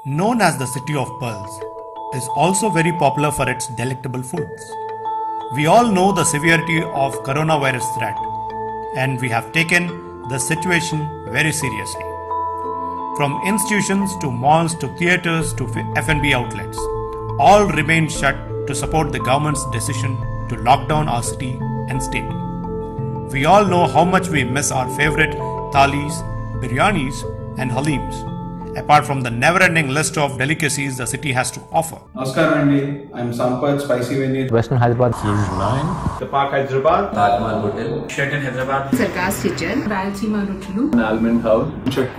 known as the City of Pearls, is also very popular for its delectable foods. We all know the severity of coronavirus threat and we have taken the situation very seriously. From institutions to malls to theaters to F&B outlets, all remain shut to support the government's decision to lock down our city and state. We all know how much we miss our favorite thalis, biryanis, and halims, apart from the never ending list of delicacies the city has to offer. నమస్కారం అండి I'm Sampath spicy venue Western Hyderabad. The Park Hyderabad, Tajmal Hotel. Sheraton Hyderabad, Sarkar's Kitchen, Rayalaseema Ruchulu, Almond House.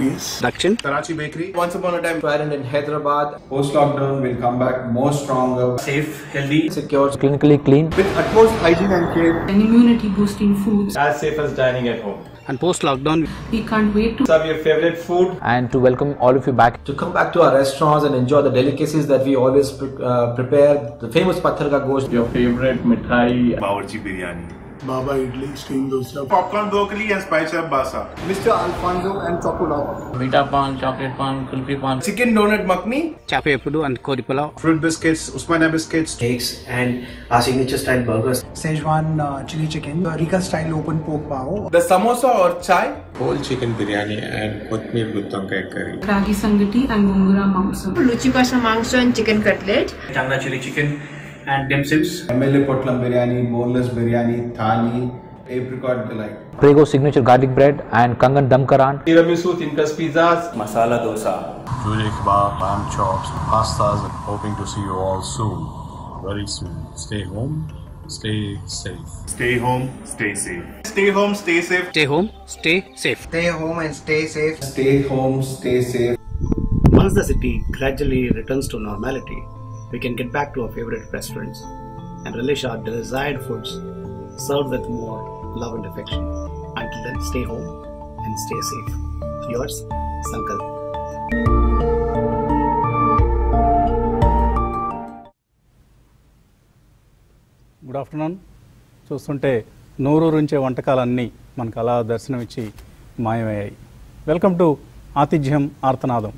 Karachi Bakery. Once upon a time Restaurant in Hyderabad. Post lockdown will come back more stronger Safe, healthy, Secure. Clinically clean. With utmost hygiene and care and immunity boosting foods. as safe as dining at home. and post lockdown We can't wait to Serve your favorite food. And to welcome all of you back. To come back to our restaurants and enjoy the delicacies that we always pre- uh, prepare. The famous Patthar ka gosht. Your favorite mithai. Bawarchi biryani. Baba Idli, steamed dosa. Popcorn broccoli and spice up basa. Mr. Alfonso and Chocolate. beta pan chocolate pan kulfi pan chicken donut makhni chape epudu and kori pulao Fruit biscuits, Usmania biscuits. cakes and our signature style burgers. Szechuan uh, chili chicken, uh, Rika style open pork bao. The samosa or chai Whole chicken biryani and Kotmir Guttankai curry. Ragi Sangati and Gongura Mamsam. Luchi Pasha Mangso and chicken cutlet. Tanga chili chicken and dim sims. MLA potlam biryani boneless biryani thali apricot delight Prego signature garlic bread and Kangan Dam Karan. Tiramisu, thin crust pizzas. Masala dosa. Chole kebab, lamb chops, pastas. Hoping to see you all soon. Very soon. Stay home. Stay safe. Stay home. Stay safe. Stay home. Stay safe. stay home stay safe Stay home and stay safe. Stay home stay safe Once the city gradually returns to normality, we can get back to our favorite restaurants and relish our desired foods served with more love and affection. Until then, stay home and stay safe. Yours, Sankalp. Good afternoon చూస్తుంటే నూరూరుంచే వంటకాలన్నీ మనకు అలా దర్శనమిచ్చి మాయమయ్యాయి welcome to ఆతిథ్యం ఆర్తనాదం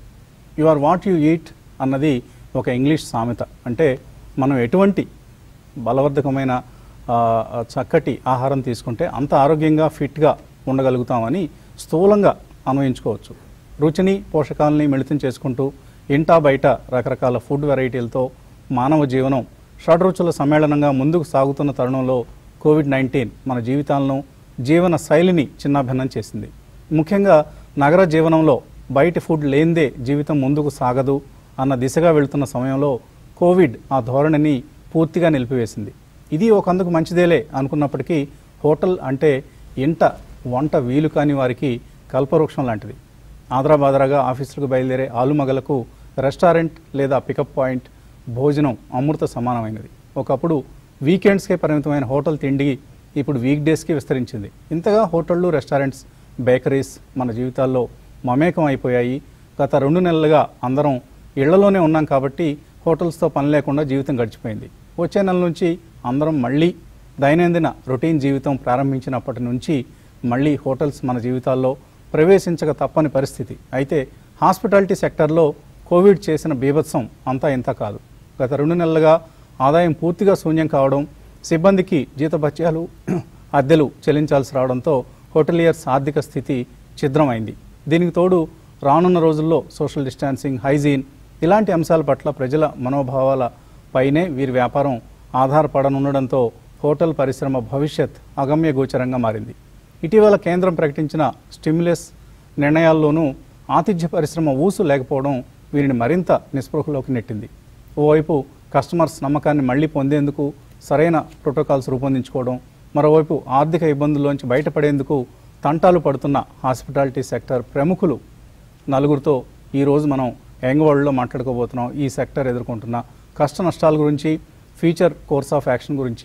you are what you eat అన్నది ఒక English సామెత అంటే మనం ఎటువంటి బలవర్ధకమైన ఆ, చక్కటి ఆహారం తీసుకుంటే అంత ఆరోగ్యంగా ఫిట్గా ఉండగలుగుతామని స్థూలంగా అన్వయించుకోవచ్చు రుచిని పోషకాలని మిళితం చేసుకుంటూ ఇంటా బయట రకరకాల ఫుడ్ వెరైటీలతో మానవ జీవనం షడ్రుచుల సమ్మేళనంగా ముందుకు సాగుతున్న తరుణంలో కోవిడ్ నైన్టీన్ మన జీవితాలను జీవన శైలిని చిన్నాభిన్నం చేసింది ముఖ్యంగా నగర జీవనంలో బయటి ఫుడ్ లేనిదే జీవితం ముందుకు సాగదు అన్న దిశగా వెళ్తున్న సమయంలో కోవిడ్ ఆ ధోరణిని పూర్తిగా నిలిపివేసింది ఇది ఒకందుకు మంచిదేలే అనుకున్నప్పటికీ హోటల్ అంటే ఇంట వంట వీలు కాని వారికి కల్పవృక్షం లాంటిది ఆదరాబాదరాగా ఆఫీసులకు బయలుదేరే ఆలుమగలకు రెస్టారెంట్ లేదా పికప్ పాయింట్ భోజనం అమృత సమానమైనది ఒకప్పుడు వీకెండ్స్కే పరిమితమైన హోటల్ తిండి ఇప్పుడు వీక్ డేస్కి విస్తరించింది ఇంతగా హోటళ్ళు రెస్టారెంట్స్ బేకరీస్ మన జీవితాల్లో మమేకం అయిపోయాయి గత రెండు నెలలుగా అందరం ఇళ్లలోనే ఉన్నాం కాబట్టి హోటల్స్తో పని లేకుండా జీవితం గడిచిపోయింది వచ్చే నెల నుంచి అందరం మళ్ళీ దైనందిన రొటీన్ జీవితం ప్రారంభించినప్పటి నుంచి మళ్ళీ హోటల్స్ మన జీవితాల్లో ప్రవేశించక తప్పని పరిస్థితి అయితే హాస్పిటాలిటీ సెక్టర్లో కోవిడ్ చేసిన బీభత్సం అంతా ఇంత కాదు గత రెండు నెలలుగా ఆదాయం పూర్తిగా శూన్యం కావడం సిబ్బందికి జీతభత్యాలు అద్దెలు చెల్లించాల్సి రావడంతో హోటలియర్స్ ఆర్థిక స్థితి ఛిద్రమైంది దీనికి తోడు రానున్న రోజుల్లో సోషల్ డిస్టాన్సింగ్ హైజీన్ ఇలాంటి అంశాల పట్ల ప్రజల మనోభావాల పైనే వీరి వ్యాపారం ఆధారపడనుండడంతో హోటల్ పరిశ్రమ భవిష్యత్ అగమ్య గోచరంగా మారింది ఇటీవల కేంద్రం ప్రకటించిన స్టిమ్యులస్ నిర్ణయాల్లోనూ ఆతిథ్య పరిశ్రమ ఊసు లేకపోవడం వీరిని మరింత నిస్పృహలోకి నెట్టింది ఓవైపు కస్టమర్స్ నమ్మకాన్ని మళ్లీ పొందేందుకు సరైన ప్రోటోకాల్స్ రూపొందించుకోవడం మరోవైపు ఆర్థిక ఇబ్బందుల్లోంచి బయటపడేందుకు తంటాలు పడుతున్న హాస్పిటాలిటీ సెక్టర్ ప్రముఖులు నలుగురితో ఈరోజు మనం యంగ్ వరల్డ్లో మాట్లాడుకోబోతున్నాం ఈ సెక్టర్ ఎదుర్కొంటున్న కష్ట నష్టాల గురించి ఫ్యూచర్ కోర్స్ ఆఫ్ యాక్షన్ గురించి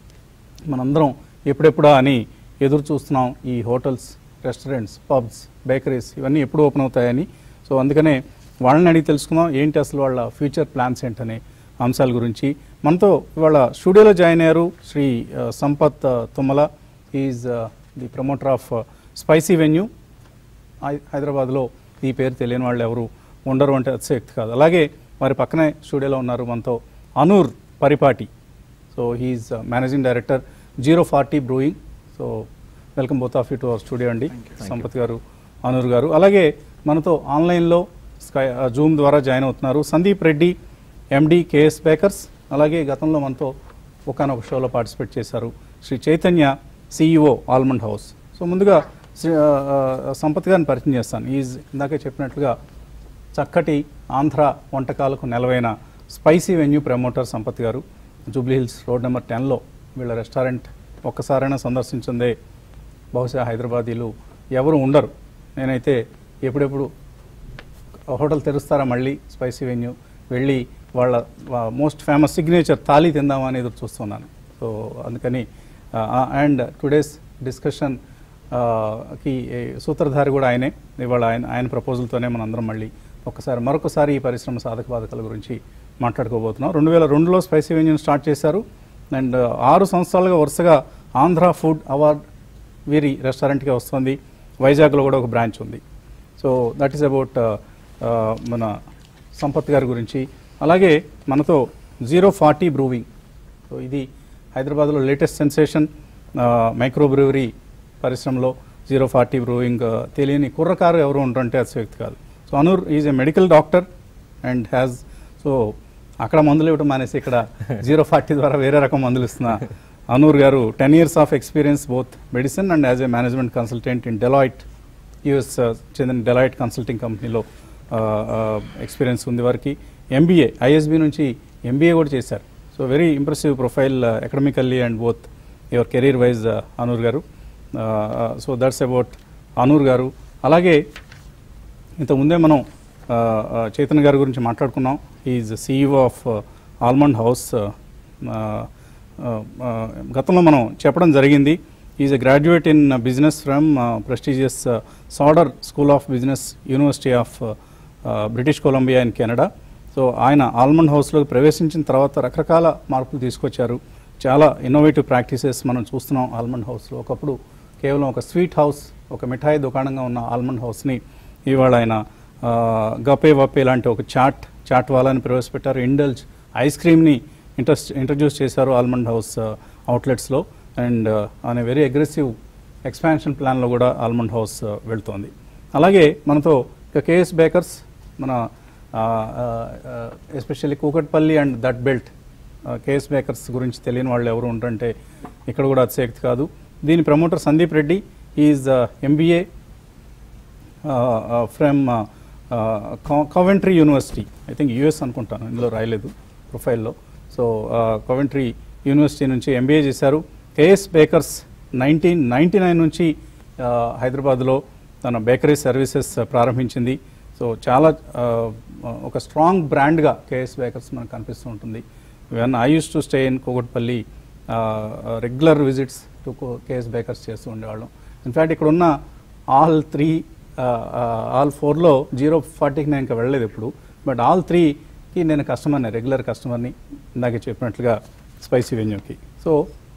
మనందరం ఎప్పుడెప్పుడా అని ఎదురు చూస్తున్నాం ఈ హోటల్స్ రెస్టారెంట్స్ పబ్స్ బేకరీస్ ఇవన్నీ ఎప్పుడు ఓపెన్ అవుతాయని సో అందుకనే వాళ్ళని అడిగి తెలుసుకుందాం ఏంటి అసలు వాళ్ళ ఫ్యూచర్ ప్లాన్స్ ఏంటనే అంశాల గురించి మనతో ఇవాళ స్టూడియోలో జాయిన్ అయ్యారు శ్రీ ఆ, సంపత్ ఆ, Tummala is the promoter of spicy venue హై- హైదరాబాద్లో ఈ పేరు తెలియని వాళ్ళు ఎవరు ఉండరు అంటే అతిశయక్తి కాదు అలాగే వారి పక్కనే స్టూడియోలో ఉన్నారు మనతో అనూర్ పరిపాటి so he's managing director zero forty brewing so welcome both of you to our studio అండి సంపత్ గారు అనూర్ గారు అలాగే మనతో ఆన్లైన్లో స్కై జూమ్ ద్వారా జాయిన్ అవుతున్నారు Sandeep Reddy MD KS bakers అలాగే గతంలో మనతో ఒకనొక షోలో పార్టిసిపేట్ చేశారు Shri Chaitanya CEO almond house so ముందుగా శ్రీ ఆ, ఆ, సంపత్ గారిని పరిచయం చేస్తాను ఈజ్ ఇందాకే చెప్పినట్లుగా చక్కటి ఆంధ్ర వంటకాలకు నెలవైన స్పైసీ వెన్యూ ప్రమోటర్ సంపత్ గారు జూబ్లీ హిల్స్ రోడ్ నెంబర్ టెన్లో వీళ్ళ రెస్టారెంట్ ఒక్కసారైనా సందర్శించిందే బహుశా హైదరాబాదీలు ఎవరు ఉండరు నేనైతే ఎప్పుడెప్పుడు హోటల్ తెరుస్తారా మళ్ళీ స్పైసీ వెన్యూ వెళ్ళి వాళ్ళ మోస్ట్ ఫేమస్ సిగ్నేచర్ థాలీ తిందామని ఎదురు చూస్తున్నాను సో అందుకని అండ్ టుడేస్ డిస్కషన్ కి ఏ, సూత్రధారి కూడా ఆయనే ఇవాళ ఆయన ఆయన ప్రపోజల్తోనే మనందరం మళ్ళీ ఒకసారి మరొకసారి ఈ పరిశ్రమ సాధక బాధకాల గురించి మాట్లాడుకోబోతున్నాం రెండు వేల రెండులో స్పైసీ వెన్యూని స్టార్ట్ చేశారు అండ్ ఆరు సంవత్సరాలుగా వరుసగా ఆంధ్ర ఫుడ్ అవార్డ్ వీరి రెస్టారెంట్కి వస్తుంది వైజాగ్లో కూడా ఒక బ్రాంచ్ ఉంది సో దట్ ఈస్ అబౌట్ మన సంపత్ గారి గురించి అలాగే మనతో జీరో ఫార్టీ బ్రూవింగ్ సో ఇది హైదరాబాద్లో లేటెస్ట్ సెన్సేషన్ మైక్రో బ్రూవరీ పరిశ్రమలో జీరో ఫార్టీ బ్రూవింగ్ తెలియని కుర్రకారు ఎవరు ఉంటారంటే అతిశక్తి కాదు so Anoor is a medical doctor and has so అక్కడ మందులు ఇవ్వడం మానేసి ఇక్కడ జీరో ఫార్టీ ద్వారా వేరే రకం మందులు ఇస్తున్న అనూర్ గారు ten years of experience both medicine and as a management consultant in Deloitte US చెందిన డెలాయిట్ కన్సల్టింగ్ కంపెనీలో ఎక్స్పీరియన్స్ ఉంది వారికి ఎంబీఏ ఐఎస్బి నుంచి ఎంబీఏ కూడా చేశారు so very impressive profile academically and both your career wise Anoor గారు సో దట్స్ అబౌట్ అనూర్ గారు అలాగే ఇంతకుముందే మనం ఆ, ఆ, చైతన్య గారి గురించి మాట్లాడుకున్నాం is CEO of almond house గతంలో మనం చెప్పడం జరిగింది is a graduate in business from prestigious Sauder school of business university of British Columbia in Canada so ఆయన ఆల్మండ్ హౌస్లోకి ప్రవేశించిన తర్వాత రకరకాల మార్పులు తీసుకొచ్చారు చాలా ఇన్నోవేటివ్ ప్రాక్టీసెస్ మనం చూస్తున్నాం ఆల్మండ్ హౌస్లో ఒకప్పుడు కేవలం ఒక స్వీట్ హౌస్ ఒక మిఠాయి దుకాణంగా ఉన్న ఆల్మండ్ హౌస్ని ఇవాళ ఆయన ఆ, గపే వపే లాంటి ఒక చాట్ చాట్ వాలాని ప్రవేశపెట్టారు ఇండల్జ్ ఐస్ క్రీమ్ని ఇంట్రెస్ట్ ఇంట్రడ్యూస్ చేశారు ఆల్మండ్ హౌస్ అవుట్లెట్స్లో అండ్ అనే వెరీ అగ్రెసివ్ ఎక్స్పాన్షన్ ప్లాన్లో కూడా ఆల్మండ్ హౌస్ వెళ్తోంది అలాగే మనతో ఇక కేఎస్ బేకర్స్ మన especially Kukatpally and that belt KS bakers గురించి తెలియని వాళ్ళు ఎవరు ఉంటారంటే ఇక్కడ కూడా అతిశయక్తి కాదు దీని promoter Sandeep Reddy is MBA from Coventry university I think US అనుకుంటాను ఇందులో రాయలేదు ప్రొఫైల్లో సో కవెంట్రీ యూనివర్సిటీ నుంచి ఎంబీఏ చేశారు KS bakers nineteen ninety nine నుంచి ఆ, హైదరాబాద్లో తన బేకరీ సర్వీసెస్ ప్రారంభించింది సో చాలా ఆ, ఒక స్ట్రాంగ్ బ్రాండ్గా కేఎస్ బేకర్స్ మనకు కనిపిస్తూ ఉంటుంది when I use to stay in Kukatpally regular visits to KS bakers చేస్తూ ఉండేవాళ్ళం ఇన్ఫ్యాక్ట్ ఇక్కడ ఉన్న ఆల్ త్రీ ఆల్ ఫోర్లో జీరో ఫార్టీకి నేను ఇంకా వెళ్ళలేదు ఎప్పుడు బట్ ఆల్ త్రీకి నేను కస్టమర్ని రెగ్యులర్ కస్టమర్ని ఇందాక చెప్పినట్లుగా స్పైసీ వెన్యూకి so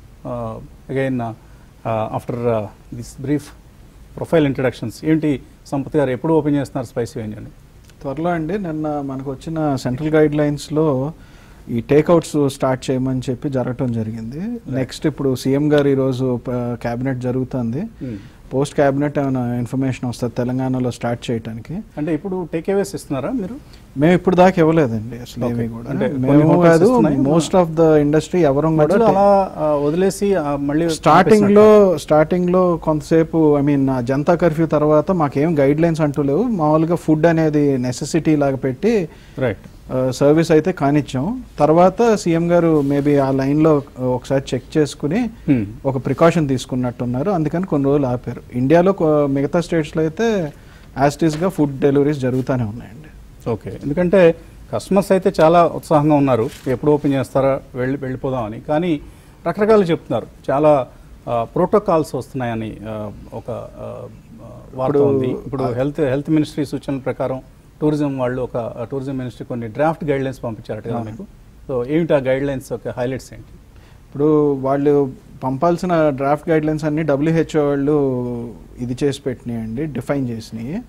again after this brief profile introductions ఏంటి సంపత్ గారు ఎప్పుడు ఓపెన్ చేస్తున్నారు స్పైసీ వెన్యూని త్వరలో అండి నిన్న మనకు వచ్చిన సెంట్రల్ గైడ్ లైన్స్లో ఈ టేక్అవుట్స్ స్టార్ట్ చేయమని చెప్పి జరగటం జరిగింది నెక్స్ట్ ఇప్పుడు సీఎం గారు ఈరోజు క్యాబినెట్ జరుగుతుంది Hmm. పోస్ట్ క్యాబినెట్ ఏమైనా ఇన్ఫర్మేషన్ వస్తుంది తెలంగాణలో స్టార్ట్ చేయడానికి అంటే ఇప్పుడు టేక్అవేస్ ఇస్తున్నారా మీరు మేము ఇప్పుడు దాకా ఇవ్వలేదండి అసలు Okay. ఏమీ కూడా అంటే కొన్ని మేము hotels కాదు ఇస్తున్నాయి. మోస్ట్ ఆఫ్ ద ఇండస్ట్రీ ఎవరు కూడా మధ్యలో అలా ఆ, వదిలేసి ఆ, మళ్ళీ స్టార్టింగ్ లో స్టార్టింగ్ లో కొంతసేపు ఐ మీన్ జనతా కర్ఫ్యూ తర్వాత మాకేం గైడ్ లైన్స్ అంటూ లేవు మామూలుగా ఫుడ్ అనేది నెసెసిటీ లాగా పెట్టి రైట్ సర్వీస్ అయితే కానిచ్చాం తర్వాత సీఎం గారు మేబీ ఆ లైన్ లో ఒకసారి చెక్ చేసుకుని Hmm. ఒక ప్రికాషన్ తీసుకున్నట్టున్నారు అందుకని కొన్ని రోజులు ఆపారు ఇండియాలో కొ- మిగతా స్టేట్స్ లో అయితే యాస్టీస్ గా ఫుడ్ డెలివరీస్ జరుగుతూనే ఉన్నాయండి ఓకే ఎందుకంటే కస్టమర్స్ అయితే చాలా ఉత్సాహంగా ఉన్నారు ఎప్పుడు ఓపెన్ చేస్తారా వెళ్ళి వెళ్ళిపోదామని కానీ రకరకాలు చెప్తున్నారు చాలా ప్రోటోకాల్స్ వస్తున్నాయని ఆ, ఒక ఆ, ఆ, వార్త ఇప్పుడు- ఉంది ఇప్పుడు హెల్త్ హెల్త్ మినిస్ట్రీ సూచనల ప్రకారం టూరిజం వాళ్ళు ఒక టూరిజం మినిస్ట్రీ కొన్ని డ్రాఫ్ట్ గైడ్ లైన్స్ పంపించారట కదా ఆ. మీకు సో ఏమిటి ఆ గైడ్ లైన్స్ యొక్క హైలైట్స్ ఏంటి ఇప్పుడు వాళ్ళు పంపాల్సిన డ్రాఫ్ట్ గైడ్ లైన్స్ అన్ని డబ్ల్యూహెచ్ఓ వాళ్ళు ఇది చేసి పెట్టినాయండి డిఫైన్ చేసినాయి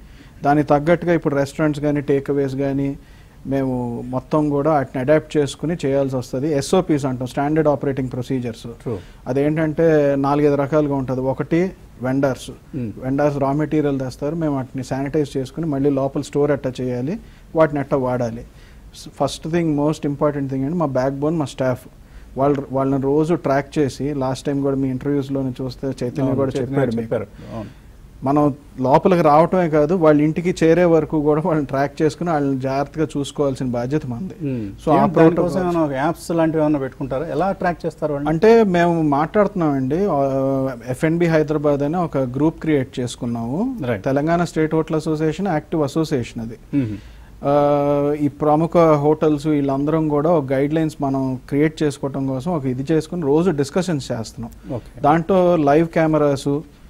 దానికి తగ్గట్టుగా ఇప్పుడు రెస్టారెంట్స్ కానీ టేక్ అవేస్ కానీ మేము మొత్తం కూడా వాటిని అడాప్ట్ చేసుకుని చేయాల్సి వస్తుంది ఎస్ఓపీస్ అంటాం స్టాండర్డ్ ఆపరేటింగ్ ప్రొసీజర్స్ True. అదేంటంటే నాలుగైదు రకాలుగా ఉంటుంది ఒకటి vendors Hmm. Vendors raw material తెస్తారు మేము వాటిని శానిటైజ్ చేసుకుని మళ్ళీ లోపల స్టోర్ ఎట్టా చేయాలి వాటిని ఎట్టా వాడాలి first thing most important thing అంటే మా బ్యాక్ బోన్ మా స్టాఫ్ వాళ్ళు వాళ్ళని రోజు ట్రాక్ చేసి లాస్ట్ టైం కూడా మీ ఇంటర్వ్యూస్లోనే చూస్తే చైతన్య అవును, కూడా చైతన్య చెప్పాడు మీకు. చెప్పారు. అవును. మనం లోపలికి రావటమే కాదు వాళ్ళ ఇంటికి చేరే వరకు కూడా వాళ్ళని ట్రాక్ చేసుకుని వాళ్ళని జాగ్రత్తగా చూసుకోవాల్సిన బాధ్యత మంది సో ఆ ఏం దానికోసం ప్రోటోకాల్స్ ఏమైనా యాప్స్ లాంటివి ఏమైనా పెట్టుకుంటారా ఎలా ట్రాక్ చేస్తారు వాళ్ళు అంటే మేము మాట్లాడుతున్నామండి ఎఫ్ఎన్బి హైదరాబాద్ అని ఒక గ్రూప్ క్రియేట్ చేసుకున్నాము Telangana state hotel association active association అది మ్మ్. ఆ, ఈ ప్రముఖ హోటల్స్ వీళ్ళందరం కూడా ఒక గైడ్ లైన్స్ మనం క్రియేట్ చేసుకోవటం కోసం ఒక ఇది చేసుకుని రోజు డిస్కషన్స్ చేస్తున్నాం Okay. దాంట్లో లైవ్ కెమెరాస్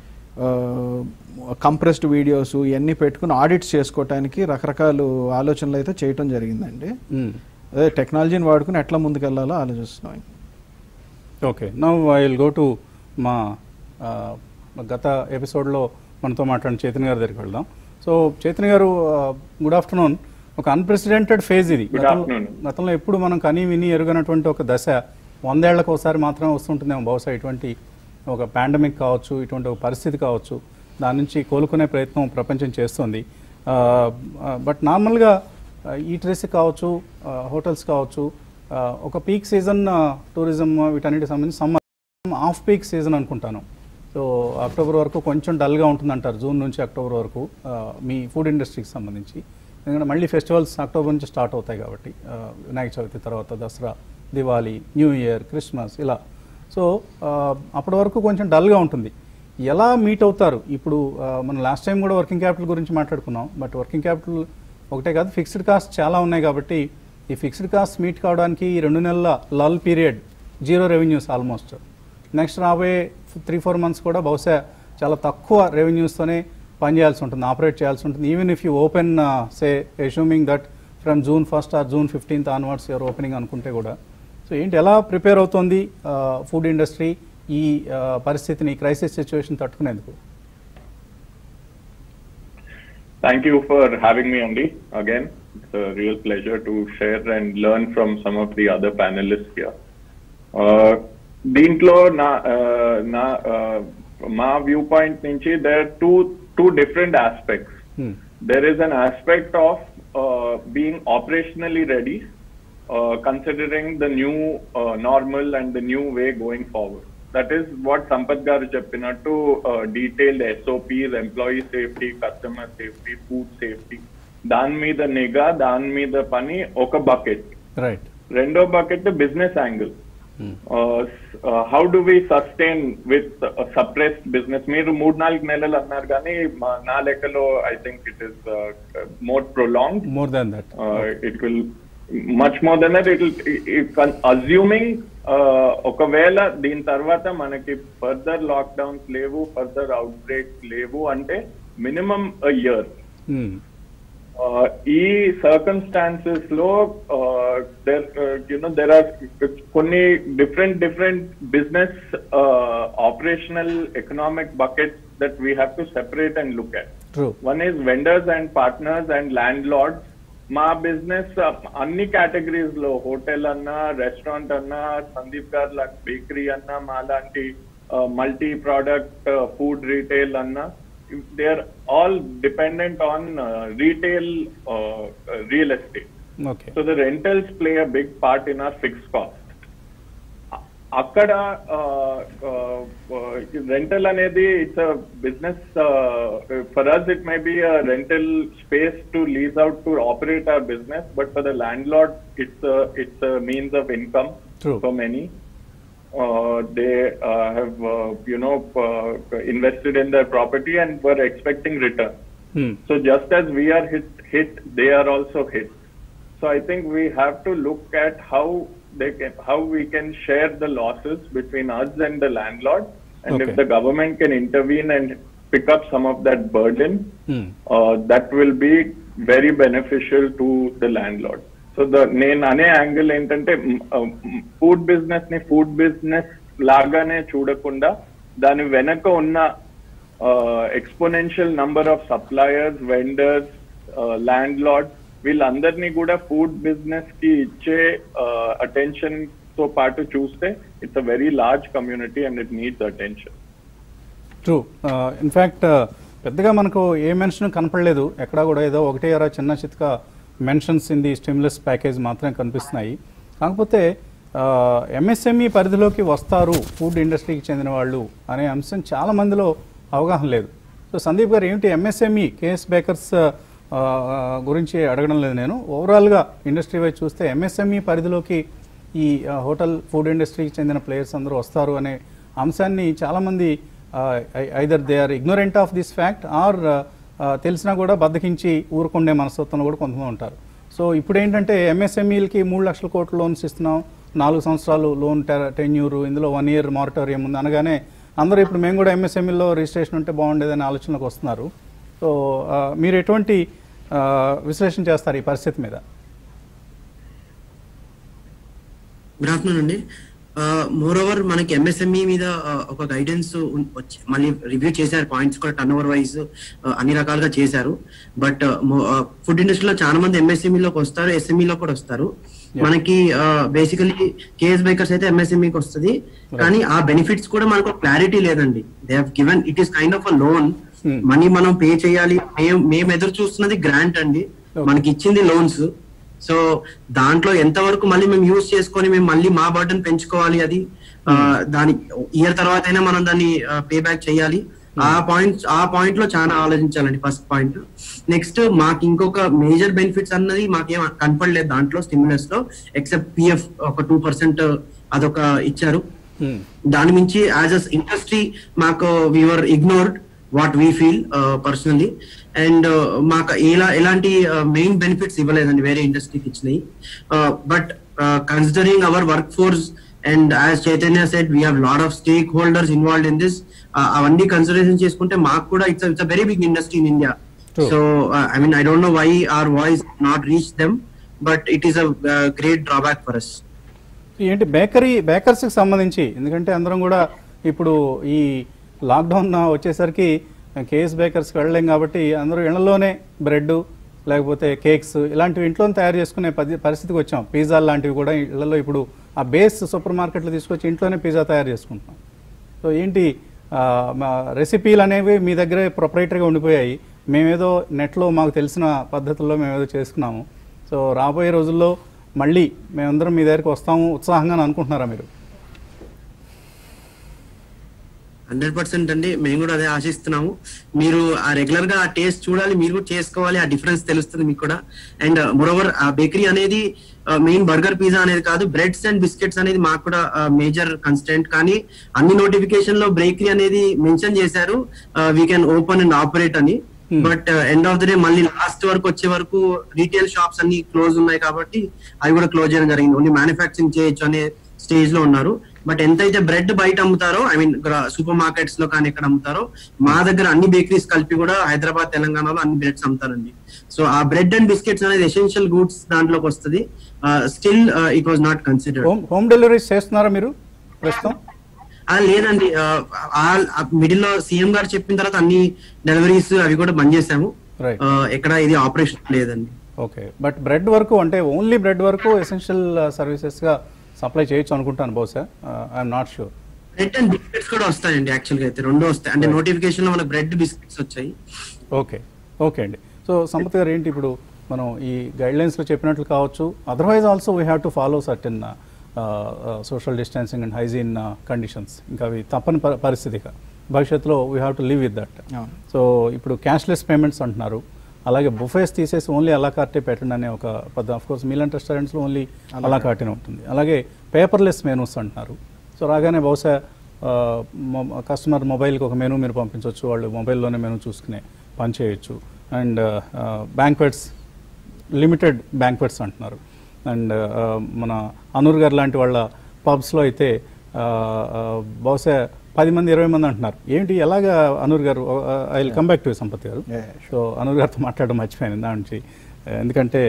కంప్రెస్డ్ వీడియోస్ ఇవన్నీ పెట్టుకుని ఆడిట్స్ చేసుకోవటానికి రకరకాల ఆలోచనలు అయితే చేయటం జరిగిందండి మ్మ్. అదే టెక్నాలజీని వాడుకుని ఎట్లా ముందుకెళ్లాలో ఆలోచిస్తున్నాం okay now I will go to మా ఆ, గత ఎపిసోడ్లో మనతో మాట్లాడిన చైతన్య గారి దగ్గరికి వెళ్దాం సో చైతన్య గారు గుడ్ ఆఫ్టర్నూన్ ఒక అన్ప్రెసిడెంటెడ్ ఫేజ్ ఇది Good గతంలో- afternoon. గతంలో ఎప్పుడు మనం కని విని ఎరుగనటువంటి ఒక దశ వందేళ్లకు ఒకసారి మాత్రమే వస్తుంటుందేమో బహుశా ఇటువంటి ఒక పాండమిక్ కావచ్చు ఇటువంటి ఒక పరిస్థితి కావచ్చు దాని నుంచి కోలుకునే ప్రయత్నం ప్రపంచం చేస్తుంది బట్ నార్మల్గా ఈటరీస్ కావచ్చు హోటల్స్ కావచ్చు ఆ, ఒక పీక్ సీజన్ టూరిజం వీటన్నిటికి సంబంధించి సమ్మర్ ఆఫ్ పీక్ సీజన్ అనుకుంటాను సో అక్టోబర్ వరకు కొంచెం డల్గా ఉంటుందంటారు జూన్ నుంచి అక్టోబర్ వరకు ఆ, మీ ఫుడ్ ఇండస్ట్రీకి సంబంధించి ఎందుకంటే మళ్ళీ ఫెస్టివల్స్ అక్టోబర్ నుంచి స్టార్ట్ అవుతాయి కాబట్టి ఆ, వినాయక చవితి తర్వాత Dasara Diwali new year Christmas ఇలా సో ఆ, అప్పటి వరకు కొంచెం డల్గా ఉంటుంది ఎలా మీట్ అవుతారు ఇప్పుడు ఆ, మనం లాస్ట్ టైం కూడా వర్కింగ్ క్యాపిటల్ గురించి మాట్లాడుకున్నాం బట్ వర్కింగ్ క్యాపిటల్ ఒకటే కాదు ఫిక్స్డ్ కాస్ట్ చాలా ఉన్నాయి కాబట్టి ఈ ఫిక్స్డ్ కాస్ట్ మీట్ కావడానికి ఈ రెండు నెలల lull period zero revenues almost next రాబోయే త్రీ ఫోర్ మంత్స్ కూడా బహుశా చాలా తక్కువ రెవెన్యూస్తోనే పనిచేయాల్సి ఉంటుంది ఆపరేట్ చేయాల్సి ఉంటుంది even if you open say assuming that from June first or June fifteenth onwards your opening అనుకుంటే కూడా సో ఏంటి ఎలా ప్రిపేర్ అవుతోంది ఫుడ్ ఇండస్ట్రీ ఈ ఆ, పరిస్థితిని క్రైసిస్ సిచ్యువేషన్ తట్టుకునేందుకు Thank you for having me, Andy. Again, it's a real pleasure to share and learn from some of the other panelists here. Uh, దీంట్లో నా uh, నా uh, మా వ్యూ పాయింట్ నుంచి there two two different aspects there is an aspect of uh, being operationally ready, uh, considering the new uh, normal and the new way going forward. That is what Sampath garu cheppinattu uh, detailed SOPs, employee safety, customer safety, food safety. దాని మీద నిఘా దాని మీద పని ఒక bucket right రెండో bucket business angle how do we sustain with suppressed business మీరు మూడు నాలుగు నెలలు అన్నారు కానీ మా- నా లెక్కలో I think it is more prolong more than that it will much more then that it assuming ఒకవేళ దీని తర్వాత మనకి ఫర్దర్ లాక్డౌన్స్ లేవు ఫర్దర్ అవుట్ బ్రేక్స్ లేవు అంటే మినిమం ఇయర్ uh, ఈ సర్కమ్స్టాన్సెస్ లో యునో దెర్ ఆర్ కొన్ని different different business operational economic buckets that we have to separate and look at true one is vendors and partners and landlords మా business అన్ని categories లో hotel అన్నా restaurant అన్నా సందీప్ గారు లాంటి bakery అన్నా మా లాంటి మల్టీ ప్రోడక్ట్ ఫుడ్ రీటైల్ అన్నా they are all dependent on retail real estate okay so the rentals play a big part in our fix cost అక్కడ రెంటల్ అనేది it's a business for us it may be a rental space to lease out to operate our business but for the landlord it's it's means of income True. For many uh, they uh, have, uh, you know, uh, invested in their property and were expecting return. So just as we are hit, hit, they are also hit. So I think we have to look at how they can, how we can share the losses between us and the landlord, and Okay. if the government can intervene and pick up some of that burden, uh, that will be very beneficial to the landlord. So the నేను అనే angle ఏంటంటే food business ని food business లాగానే చూడకుండా దాని వెనక ఉన్న uh, exponential number of suppliers, vendors, uh, landlords వీళ్ళందరినీ కూడా ఫుడ్ బిజినెస్ కి ఇచ్చే అటెన్షన్ తో పాటు చూస్తే it's a very large community and it needs attention true in fact పెద్దగా మనకు ఏ మెన్షన్ కనపడలేదు ఎక్కడా కూడా ఏదో ఒకటే అరా చిన్న చిత్క mentions in the stimulus package మాత్రమే కనిపిస్తున్నాయి కాకపోతే ఎంఎస్ఎంఈ పరిధిలోకి వస్తారు ఫుడ్ ఇండస్ట్రీకి చెందిన వాళ్ళు అనే అంశం చాలా మందిలో అవగాహన లేదు సో సందీప్ గారు ఏమిటి ఎంఎస్ఎంఈ కేఎస్ బేకర్స్ ఆ, గురించి అడగడం లేదు నేను ఓవరాల్గా ఇండస్ట్రీ వైజ్ చూస్తే ఎంఎస్ఎంఈ పరిధిలోకి ఈ ఆ, హోటల్ ఫుడ్ ఇండస్ట్రీకి చెందిన ప్లేయర్స్ అందరూ వస్తారు అనే అంశాన్ని చాలామంది either they are ignorant of this fact or తెలిసినా కూడా బద్దకించి ఊరుకుండే మనస్తత్వంలో కూడా కొంతమంది ఉంటారు సో ఇప్పుడు ఏంటంటే ఎంఎస్ఎంఈలకి మూడు లక్షల కోట్ల లోన్స్ ఇస్తున్నాం నాలుగు సంవత్సరాలు లోన్ టెన్యూర్ ఇందులో వన్ ఇయర్ మారిటోరియం ఉంది అనగానే అందరూ ఇప్పుడు మేము కూడా ఎంఎస్ఎంఈలో రిజిస్ట్రేషన్ ఉంటే బాగుండేదనే ఆలోచనకు వస్తున్నారు సో ఆ, మీరు ఎటువంటి ఆ, విశ్లేషణ చేస్తారు ఈ పరిస్థితి మీద గుడ్ ఆఫ్టర్నూన్ అండి మోర్ ఓవర్ మనకి ఎంఎస్ఎంఈ మీద uh, ఒక గైడెన్స్ వచ్చి మళ్ళీ రివ్యూ చేశారు పాయింట్స్ కూడా టర్న్ ఓవర్ వైజ్ అన్ని రకాలుగా చేశారు బట్ ఫుడ్ ఇండస్ట్రీలో చాలా మంది MSME లోకి వస్తారు SME లో కూడా వస్తారు మనకి బేసికలీ కేఎస్ బేకర్స్ అయితే ఎంఎస్ఎంఈకి వస్తుంది కానీ ఆ బెనిఫిట్స్ కూడా మనకు క్లారిటీ లేదండి they have given it is kind of a loan money మనం పే చేయాలి మేము మేము ఎదురు చూస్తున్నది గ్రాంట్ అండి మనకి ఇచ్చింది లోన్స్ సో దాంట్లో ఎంతవరకు మళ్ళీ మేము యూజ్ చేసుకొని మేము మళ్ళీ మా బర్డన్ పెంచుకోవాలి అది ఆ, దాని ఇయర్ తర్వాత అయినా మనం దాన్ని పే బ్యాక్ చేయాలి ఆ పాయింట్ ఆ పాయింట్ లో చాలా ఆలోచించాలండి ఫస్ట్ పాయింట్ నెక్స్ట్ మాకు ఇంకొక మేజర్ బెనిఫిట్స్ అన్నది మాకేం కనపడలేదు దాంట్లో స్టిమ్యులస్ లో ఎక్సెప్ట్ పిఎఫ్ ఒక టూ పర్సెంట్ అదొక ఇచ్చారు దాని మించి యాజ్ అ ఇండస్ట్రీ మాకు we're ignored what we feel personally and మాకు ఎలా ఎలాంటి మెయిన్ బెనిఫిట్స్ ఇవ్వలేదండి వేరే ఇండస్ట్రీకి ఇచ్చినాయి but considering our workforce and as Chaitanya said we have lot of stakeholders involved in this అవన్నీ కన్సిడరేషన్ చేసుకుంటే మాకు కూడా it's it's very big industry in India so I mean I don't know why are voice not reach them but it is a great drawback for us ఏంటి bakery బేకర్స్కి సంబంధించి ఎందుకంటే అందరం కూడా ఇప్పుడు ఈ లాక్డౌన్ వచ్చేసరికి కేఎస్ బేకర్స్కి వెళ్ళలేం కాబట్టి అందరూ ఇళ్లలోనే బ్రెడ్ లేకపోతే కేక్స్ ఇలాంటివి ఇంట్లో తయారు చేసుకునే పది పరిస్థితికి వచ్చాం పిజ్జాలు లాంటివి కూడా ఇళ్లలో ఇప్పుడు ఆ బేస్ సూపర్ మార్కెట్లో తీసుకొచ్చి ఇంట్లోనే పిజ్జా తయారు చేసుకుంటున్నాం సో ఏంటి ఆ, మా రెసిపీలు అనేవి మీ దగ్గరే ప్రొపరేటరీగా ఉండిపోయాయి మేమేదో నెట్లో మాకు తెలిసిన పద్ధతుల్లో మేమేదో చేసుకున్నాము సో రాబోయే రోజుల్లో మళ్ళీ మేమందరం మీ దగ్గరికి వస్తాము ఉత్సాహంగా అనుకుంటున్నారా మీరు హండ్రెడ్ పర్సెంట్ అండి మేము కూడా అదే ఆశిస్తున్నాము మీరు ఆ రెగ్యులర్ గా ఆ టేస్ట్ చూడాలి మీరు కూడా చేసుకోవాలి ఆ డిఫరెన్స్ తెలుస్తుంది మీకు కూడా అండ్ మోరోవర్ ఆ బేకరీ అనేది మెయిన్ బర్గర్ పిజ్జా అనేది కాదు బ్రెడ్స్ అండ్ బిస్కెట్స్ అనేది మాకు కూడా మేజర్ కన్స్టెంట్ కానీ అన్ని నోటిఫికేషన్ లో బేకరీ అనేది మెన్షన్ చేశారు we can open and operate అని but end of the day మళ్ళీ లాస్ట్ వరకు వచ్చే వరకు రీటైల్ షాప్స్ అన్ని క్లోజ్ ఉన్నాయి కాబట్టి అవి కూడా క్లోజ్ చేయడం జరిగింది ఓన్లీ మ్యానుఫ్యాక్చరింగ్ చేయొచ్చు అనే స్టేజ్ లో ఉన్నారు బట్ ఎంతైతే బ్రెడ్ బయట అమ్ముతారో ఐ మీన్ సూపర్ మార్కెట్స్ లో కానీ ఎక్కడ అమ్ముతారో మా దగ్గర అన్ని బేకరీస్ కలిపి కూడా హైదరాబాద్ తెలంగాణలో అన్ని బ్రెడ్స్ అమ్ముతారండి సో ఆ బ్రెడ్ అండ్ బిస్కెట్స్ అనేది ఎసెన్షియల్ గూడ్స్ దాంట్లోకి వస్తుంది still it was not considered home home deliveries చేస్తున్నారా మీరు ప్రస్తుతం ఆ, లేదండి మిడిల్ లో సీఎం గారు చెప్పిన తర్వాత అన్ని డెలివరీస్ అవి కూడా బంద్ చేసాము Right. ఆ, ఎక్కడ ఇది ఆపరేషన్ లేదండి ఓకే బట్ బ్రెడ్ వరకు అంటే ఓన్లీ బ్రెడ్ వరకు ఎసెన్షియల్ సర్వీసెస్గా సప్లై చేయొచ్చు అనుకుంటాను బహుశా I'm not sure bread and biscuits కూడా వస్తాయండి యాక్చువల్ గా అయితే రెండు వస్తాయి అంటే Right. నోటిఫికేషన్ లో మన బ్రెడ్ బిస్కెట్స్ వచ్చాయి ఓకే ఓకే అండి సో సంపత్ గారు ఏంటి ఇప్పుడు మనం ఈ గైడ్లైన్స్లో చెప్పినట్లు కావచ్చు otherwise also we have to follow certain social distancing and hygiene conditions ఇంకా అవి తప్పని ప- పరిస్థితిగా భవిష్యత్తులో we have to live with that so ఇప్పుడు క్యాష్లెస్ పేమెంట్స్ అంటున్నారు అలాగే బుఫేస్ తీసేసి ఓన్లీ అలా కార్టే పెట్టండి అనే ఒక పద్ధతి ఆఫ్ కోర్స్ మీలాంటి రెస్టారెంట్స్లో ఓన్లీ అలా కార్టేనే ఉంటుంది అలాగే పేపర్లెస్ మెనూస్ అంటున్నారు సో రాగానే బహుశా కస్టమర్ మొబైల్కి ఒక మెనూ మీరు పంపించవచ్చు వాళ్ళు మొబైల్లోనే మెనూ చూసుకునే పని చేయొచ్చు అండ్ బ్యాంక్వెట్స్ లిమిటెడ్ బ్యాంక్వెట్స్ అంటున్నారు అండ్ మన అనూర్ గారు లాంటి వాళ్ళ పబ్స్లో అయితే ఆ, ఆ, బహుశా పది మంది ఇరవై మంది అంటున్నారు ఏంటి ఎలాగా Anoor garu I will come back to Sampath garu so Anoor గారితో మాట్లాడడం మర్చిపోయాను దాని నుంచి ఎందుకంటే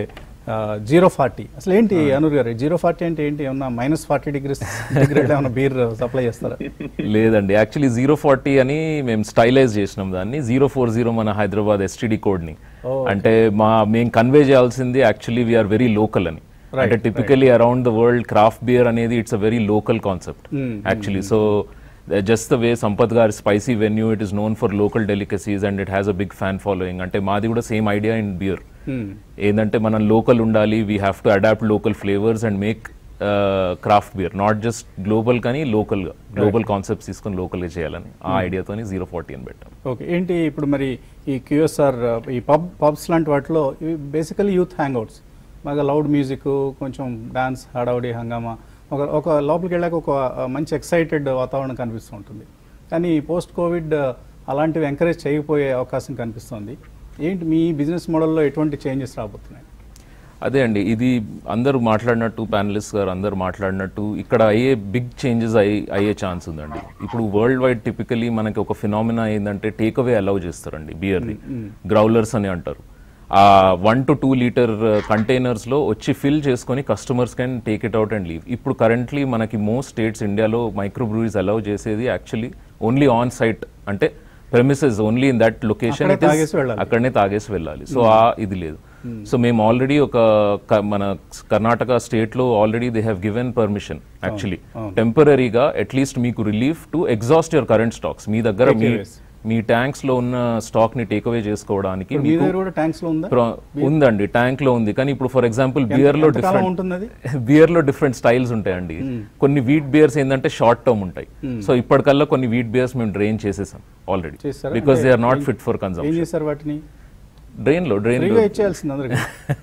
జీరో ఫార్టీ అసలు ఏంటి అనూర్ గారు జీరో ఫార్టీ అంటే ఏంటి ఏమన్నా మైనస్ ఫార్టీ డిగ్రీస్ డిగ్రేడ్ ఏమన్నా బీర్ సప్లై చేస్తారా లేదండి యాక్చువల్లీ జీరో ఫార్టీ అని మేము స్టైలైజ్ చేసినాం దాన్ని జీరో ఫోర్ జీరో మన హైదరాబాద్ ఎస్టీడీ కోడ్ని Oh, అంటే మా మేము కన్వే చేయాల్సింది యాక్చువల్లీ వీఆర్ వెరీ లోకల్ అని Right, అంటే typically around the world craft beer అనేది it's a very local concept Hmm, actually so just the way Sampath గారి spicy venue it is known for local delicacies and it has a big fan following అంటే మాది కూడా same idea in beer Hmm. ఏంటంటే మనం local ఉండాలి we have to adapt local flavours and make craft beer not just global కానీ లోకల్గా global concepts తీసుకొని లోకల్గా చేయాలని ఆ Hmm. ఐడియాతోని జీరో ఫార్టీ అని పెట్టాం ఓకే ఏంటి ఇప్పుడు మరి ఈ క్యూఎస్ఆర్ ఈ పబ్ పబ్స్ లాంటి వాటిలో ఇవి బేసికలీ యూత్ హ్యాంగ్అవుట్స్ బాగా లౌడ్ మ్యూజిక్ కొంచెం డాన్స్ హడావుడి హంగామా ఒక ఒక లోపలికి వెళ్ళాక ఒక ఆ, మంచి ఎక్సైటెడ్ వాతావరణం కనిపిస్తూ ఉంటుంది కానీ పోస్ట్ కోవిడ్ అలాంటివి ఎంకరేజ్ చేయకపోయే అవకాశం కనిపిస్తుంది ఏంటి మీ బిజినెస్ మోడల్లో ఎటువంటి చేంజెస్ రాబోతున్నాయి అదే అండి ఇది అందరూ మాట్లాడినట్టు ప్యానలిస్ట్ గారు అందరూ మాట్లాడినట్టు ఇక్కడ అయ్యే బిగ్ చేంజెస్ అయ్యే అయ్యే ఛాన్స్ ఉందండి ఇప్పుడు వరల్డ్ వైడ్ టిపికలీ మనకి ఒక ఫినామినా ఏంటంటే టేక్ అవే అలౌ చేస్తారండి బియర్ని గ్రౌలర్స్ అని అంటారు ఆ వన్ టు టూ లీటర్ కంటైనర్స్లో వచ్చి ఫిల్ చేసుకొని customers can take it out and leave ఇప్పుడు కరెంట్లీ మనకి మోస్ట్ స్టేట్స్ ఇండియాలో మైక్రో బ్రూరీస్ అలౌ చేసేది యాక్చువల్లీ ఓన్లీ ఆన్ సైట్ అంటే premises only in that location అక్కడే తాగేసి వెళ్ళాలి. అక్కడనే తాగేసి వెళ్ళాలి సో Hmm. ఆ ఇది లేదు సో మేము ఆల్రెడీ ఒక క- మన కర్ణాటక స్టేట్ లో already they have given permission actually అవును. టెంపరీగా అట్లీస్ట్ మీకు relief to exhaust your current stocks మీ దగ్గర మీ Takeaways. మీ ట్యాంక్స్ లో ఉన్న స్టాక్ ని టేక్ అవే చేసుకోవడానికి ఇప్పుడు మీ మీకు దగ్గర కూడా ట్యాంక్స్ లో ఉందా ప్ర- ఉందండి ట్యాంక్ లో ఉంది కానీ ఇప్పుడు ఫర్ ఎగ్జాంపుల్ ఎంత- బియర్ లో ఎంతకాలం డిఫరెంట్ ఉంటుంది అది? బియర్ లో డిఫరెంట్ స్టైల్స్ ఉంటాయండి Hmm. కొన్ని వీట్ బియర్స్ ఏంటంటే షార్ట్ టర్మ్ ఉంటాయి Hmm. సో ఇప్పటికల్లా కొన్ని వీట్ బియర్స్ మేము డ్రైన్ చేసేసాం ఆల్రెడీ చేస్తారా? బికాస్ అంటే దే ఆర్ నాట్ ఏం- ఫిట్ ఫర్ ఏం కన్సంప్షన్ చేశారు వాటిని డ్రైన్ లో డ్రైన్ ఫ్రీగా ఇచ్చేయాల్సింది అందరికీ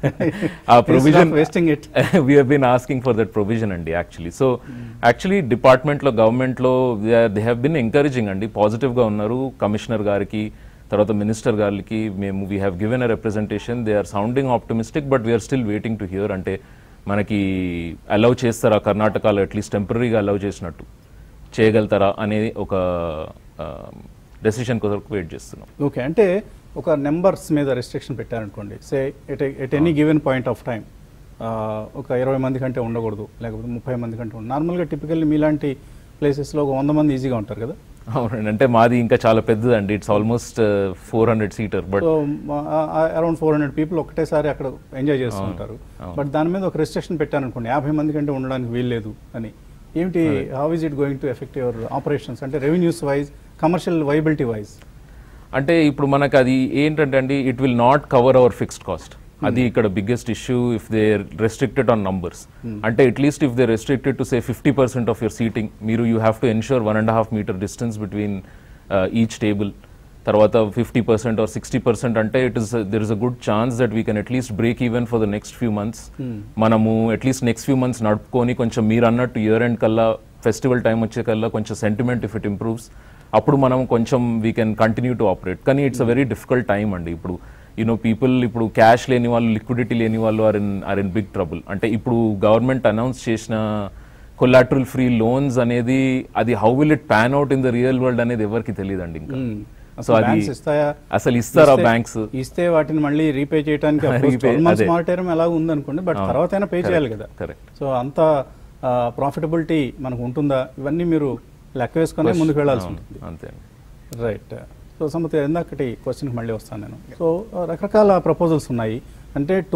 ఆ provision wasting it we been asking for that provision అండి యాక్చువల్లీ సో యాక్చువల్లీ డిపార్ట్మెంట్లో గవర్నమెంట్లో దే హ్యావ్ బిన్ ఎంకరేజింగ్ అండి పాజిటివ్గా ఉన్నారు కమిషనర్ గారికి తర్వాత మినిస్టర్ గారికి మేము we have given a representation they are sounding optimistic but we are still waiting to hear అంటే మనకి అలౌ చేస్తారా కర్ణాటకలో అట్లీస్ట్ టెంపరీగా అలౌ చేసినట్టు చేయగలుగుతారా అనేది ఒక డెసిషన్ కొరకు వెయిట్ చేస్తున్నాం ఓకే అంటే ఒక నెంబర్స్ మీద రెస్ట్రిక్షన్ పెట్టారనుకోండి say at at any given point of time ఒక ఇరవై మంది కంటే ఉండకూడదు లేకపోతే ముప్పై మంది కంటే ఉండదు నార్మల్గా టిపికల్లీ మీలాంటి ప్లేసెస్లో ఒక వంద మంది ఈజీగా ఉంటారు కదా అవునండి అంటే మాది ఇంకా చాలా పెద్దదండి it's almost four hundred seater but so around four hundred people ఒకటేసారి అక్కడ ఎంజాయ్ చేస్తూ అవును, ఉంటారు అవును. బట్ దాని మీద ఒక రెస్ట్రిక్షన్ పెట్టారనుకోండి యాభై మంది కంటే ఉండడానికి వీల్లేదు అని ఏమిటి అదే. How is it going to effect your operations అంటే revenues wise commercial viability wise అంటే ఇప్పుడు మనకు అది ఏంటంటే అండి it will not cover our fixed cost అది ఇక్కడ biggest issue if they restricted on numbers Hmm. అంటే at least if they restricted to say fifty percent of your seating మీరు you have to ensure one and half metre distance between each table తర్వాత fifty percent are sixty percent అంటే it is there is a good chance that we can at least break even for the next few months Hmm. మనము at least next few months నడుపుకొని కొంచెం మీరు అన్నట్టు year end కల్లా festival time వచ్చే కల్లా కొంచెం సెంటిమెంట్ ఇఫ్ ఇట్ ఇంప్రూవ్స్ అప్పుడు మనం కొంచెం we can continue to operate కానీ it's a very difficult time అండి ఇప్పుడు యూనో పీపుల్ ఇప్పుడు క్యాష్ లేని వాళ్ళు లిక్విడిటీ లేని వాళ్ళు are in are in big trouble అంటే ఇప్పుడు గవర్నమెంట్ అనౌన్స్ చేసిన కొలాటరల్ ఫ్రీ లోన్స్ అనేది అది how will it pan out in the real world అనేది ఎవరికి తెలియదండి ఇంకా సో అసలు అది బ్యాంక్స్ ఇస్తాయా అసలు ఇస్తారా ఇస్తే- బ్యాంక్స్ ఇస్తే వాటిని మళ్ళీ రీపే చేయడానికి Repay, అదే. మానిటైరం ఎలా ఉందనుకోండి బట్ అవును. తర్వాత అయినా పే చేయాలి Correct, కదా correct. సో అంత ప్రాఫిటబిలిటీ మనకు ఉంటుందా ఇవన్నీ మీరు లెక్క వేసుకొని Question, ముందుకు వెళ్ళాల్సి అవును, ఉంటుంది అంతే రైట్ సో సమతి ఇందాకటి క్వశ్చన్కి మళ్ళీ వస్తాను నేను సో రకరకాల ప్రపోజల్స్ ఉన్నాయి అంటే to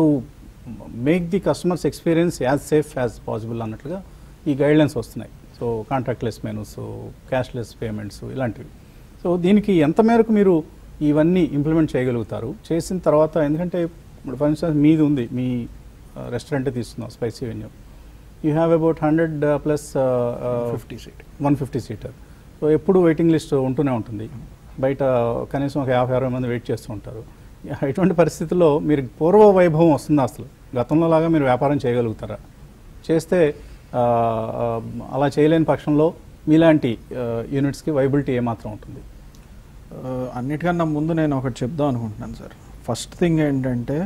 make the customers experience as safe as possible అన్నట్లుగా ఈ గైడ్లైన్స్ వస్తున్నాయి so contactless menus cashless payments ఇలాంటివి సో దీనికి ఎంత మేరకు మీరు ఇవన్నీ ఇంప్లిమెంట్ చేయగలుగుతారు చేసిన తర్వాత ఎందుకంటే ఇప్పుడు ఫర్ ఇన్స్టెన్స్ మీది ఉంది మీ రెస్టారెంటే తీసుకుందాం spicy venue you have about hundred plus 150 seat. One fifty seater so ఎప్పుడు వెయిటింగ్ లిస్ట్ ఉంటూనే ఉంటుంది బయట కనీసం ఒక యాభై అరవై మంది వెయిట్ చేస్తూ ఉంటారు ఇటువంటి పరిస్థితుల్లో మీరు పూర్వ వైభవం వస్తుందా అసలు గతంలో లాగా మీరు వ్యాపారం చేయగలుగుతారా చేస్తే ఆ, ఆ, అలా చేయలేని పక్షంలో మీలాంటి యూనిట్స్కి వైబిలిటీ ఏమాత్రం ఉంటుంది ఆ, అన్నిటికన్నా ముందు నేను ఒకటి చెప్దాం అనుకుంటున్నాను సార్ ఫస్ట్ థింగ్ ఏంటంటే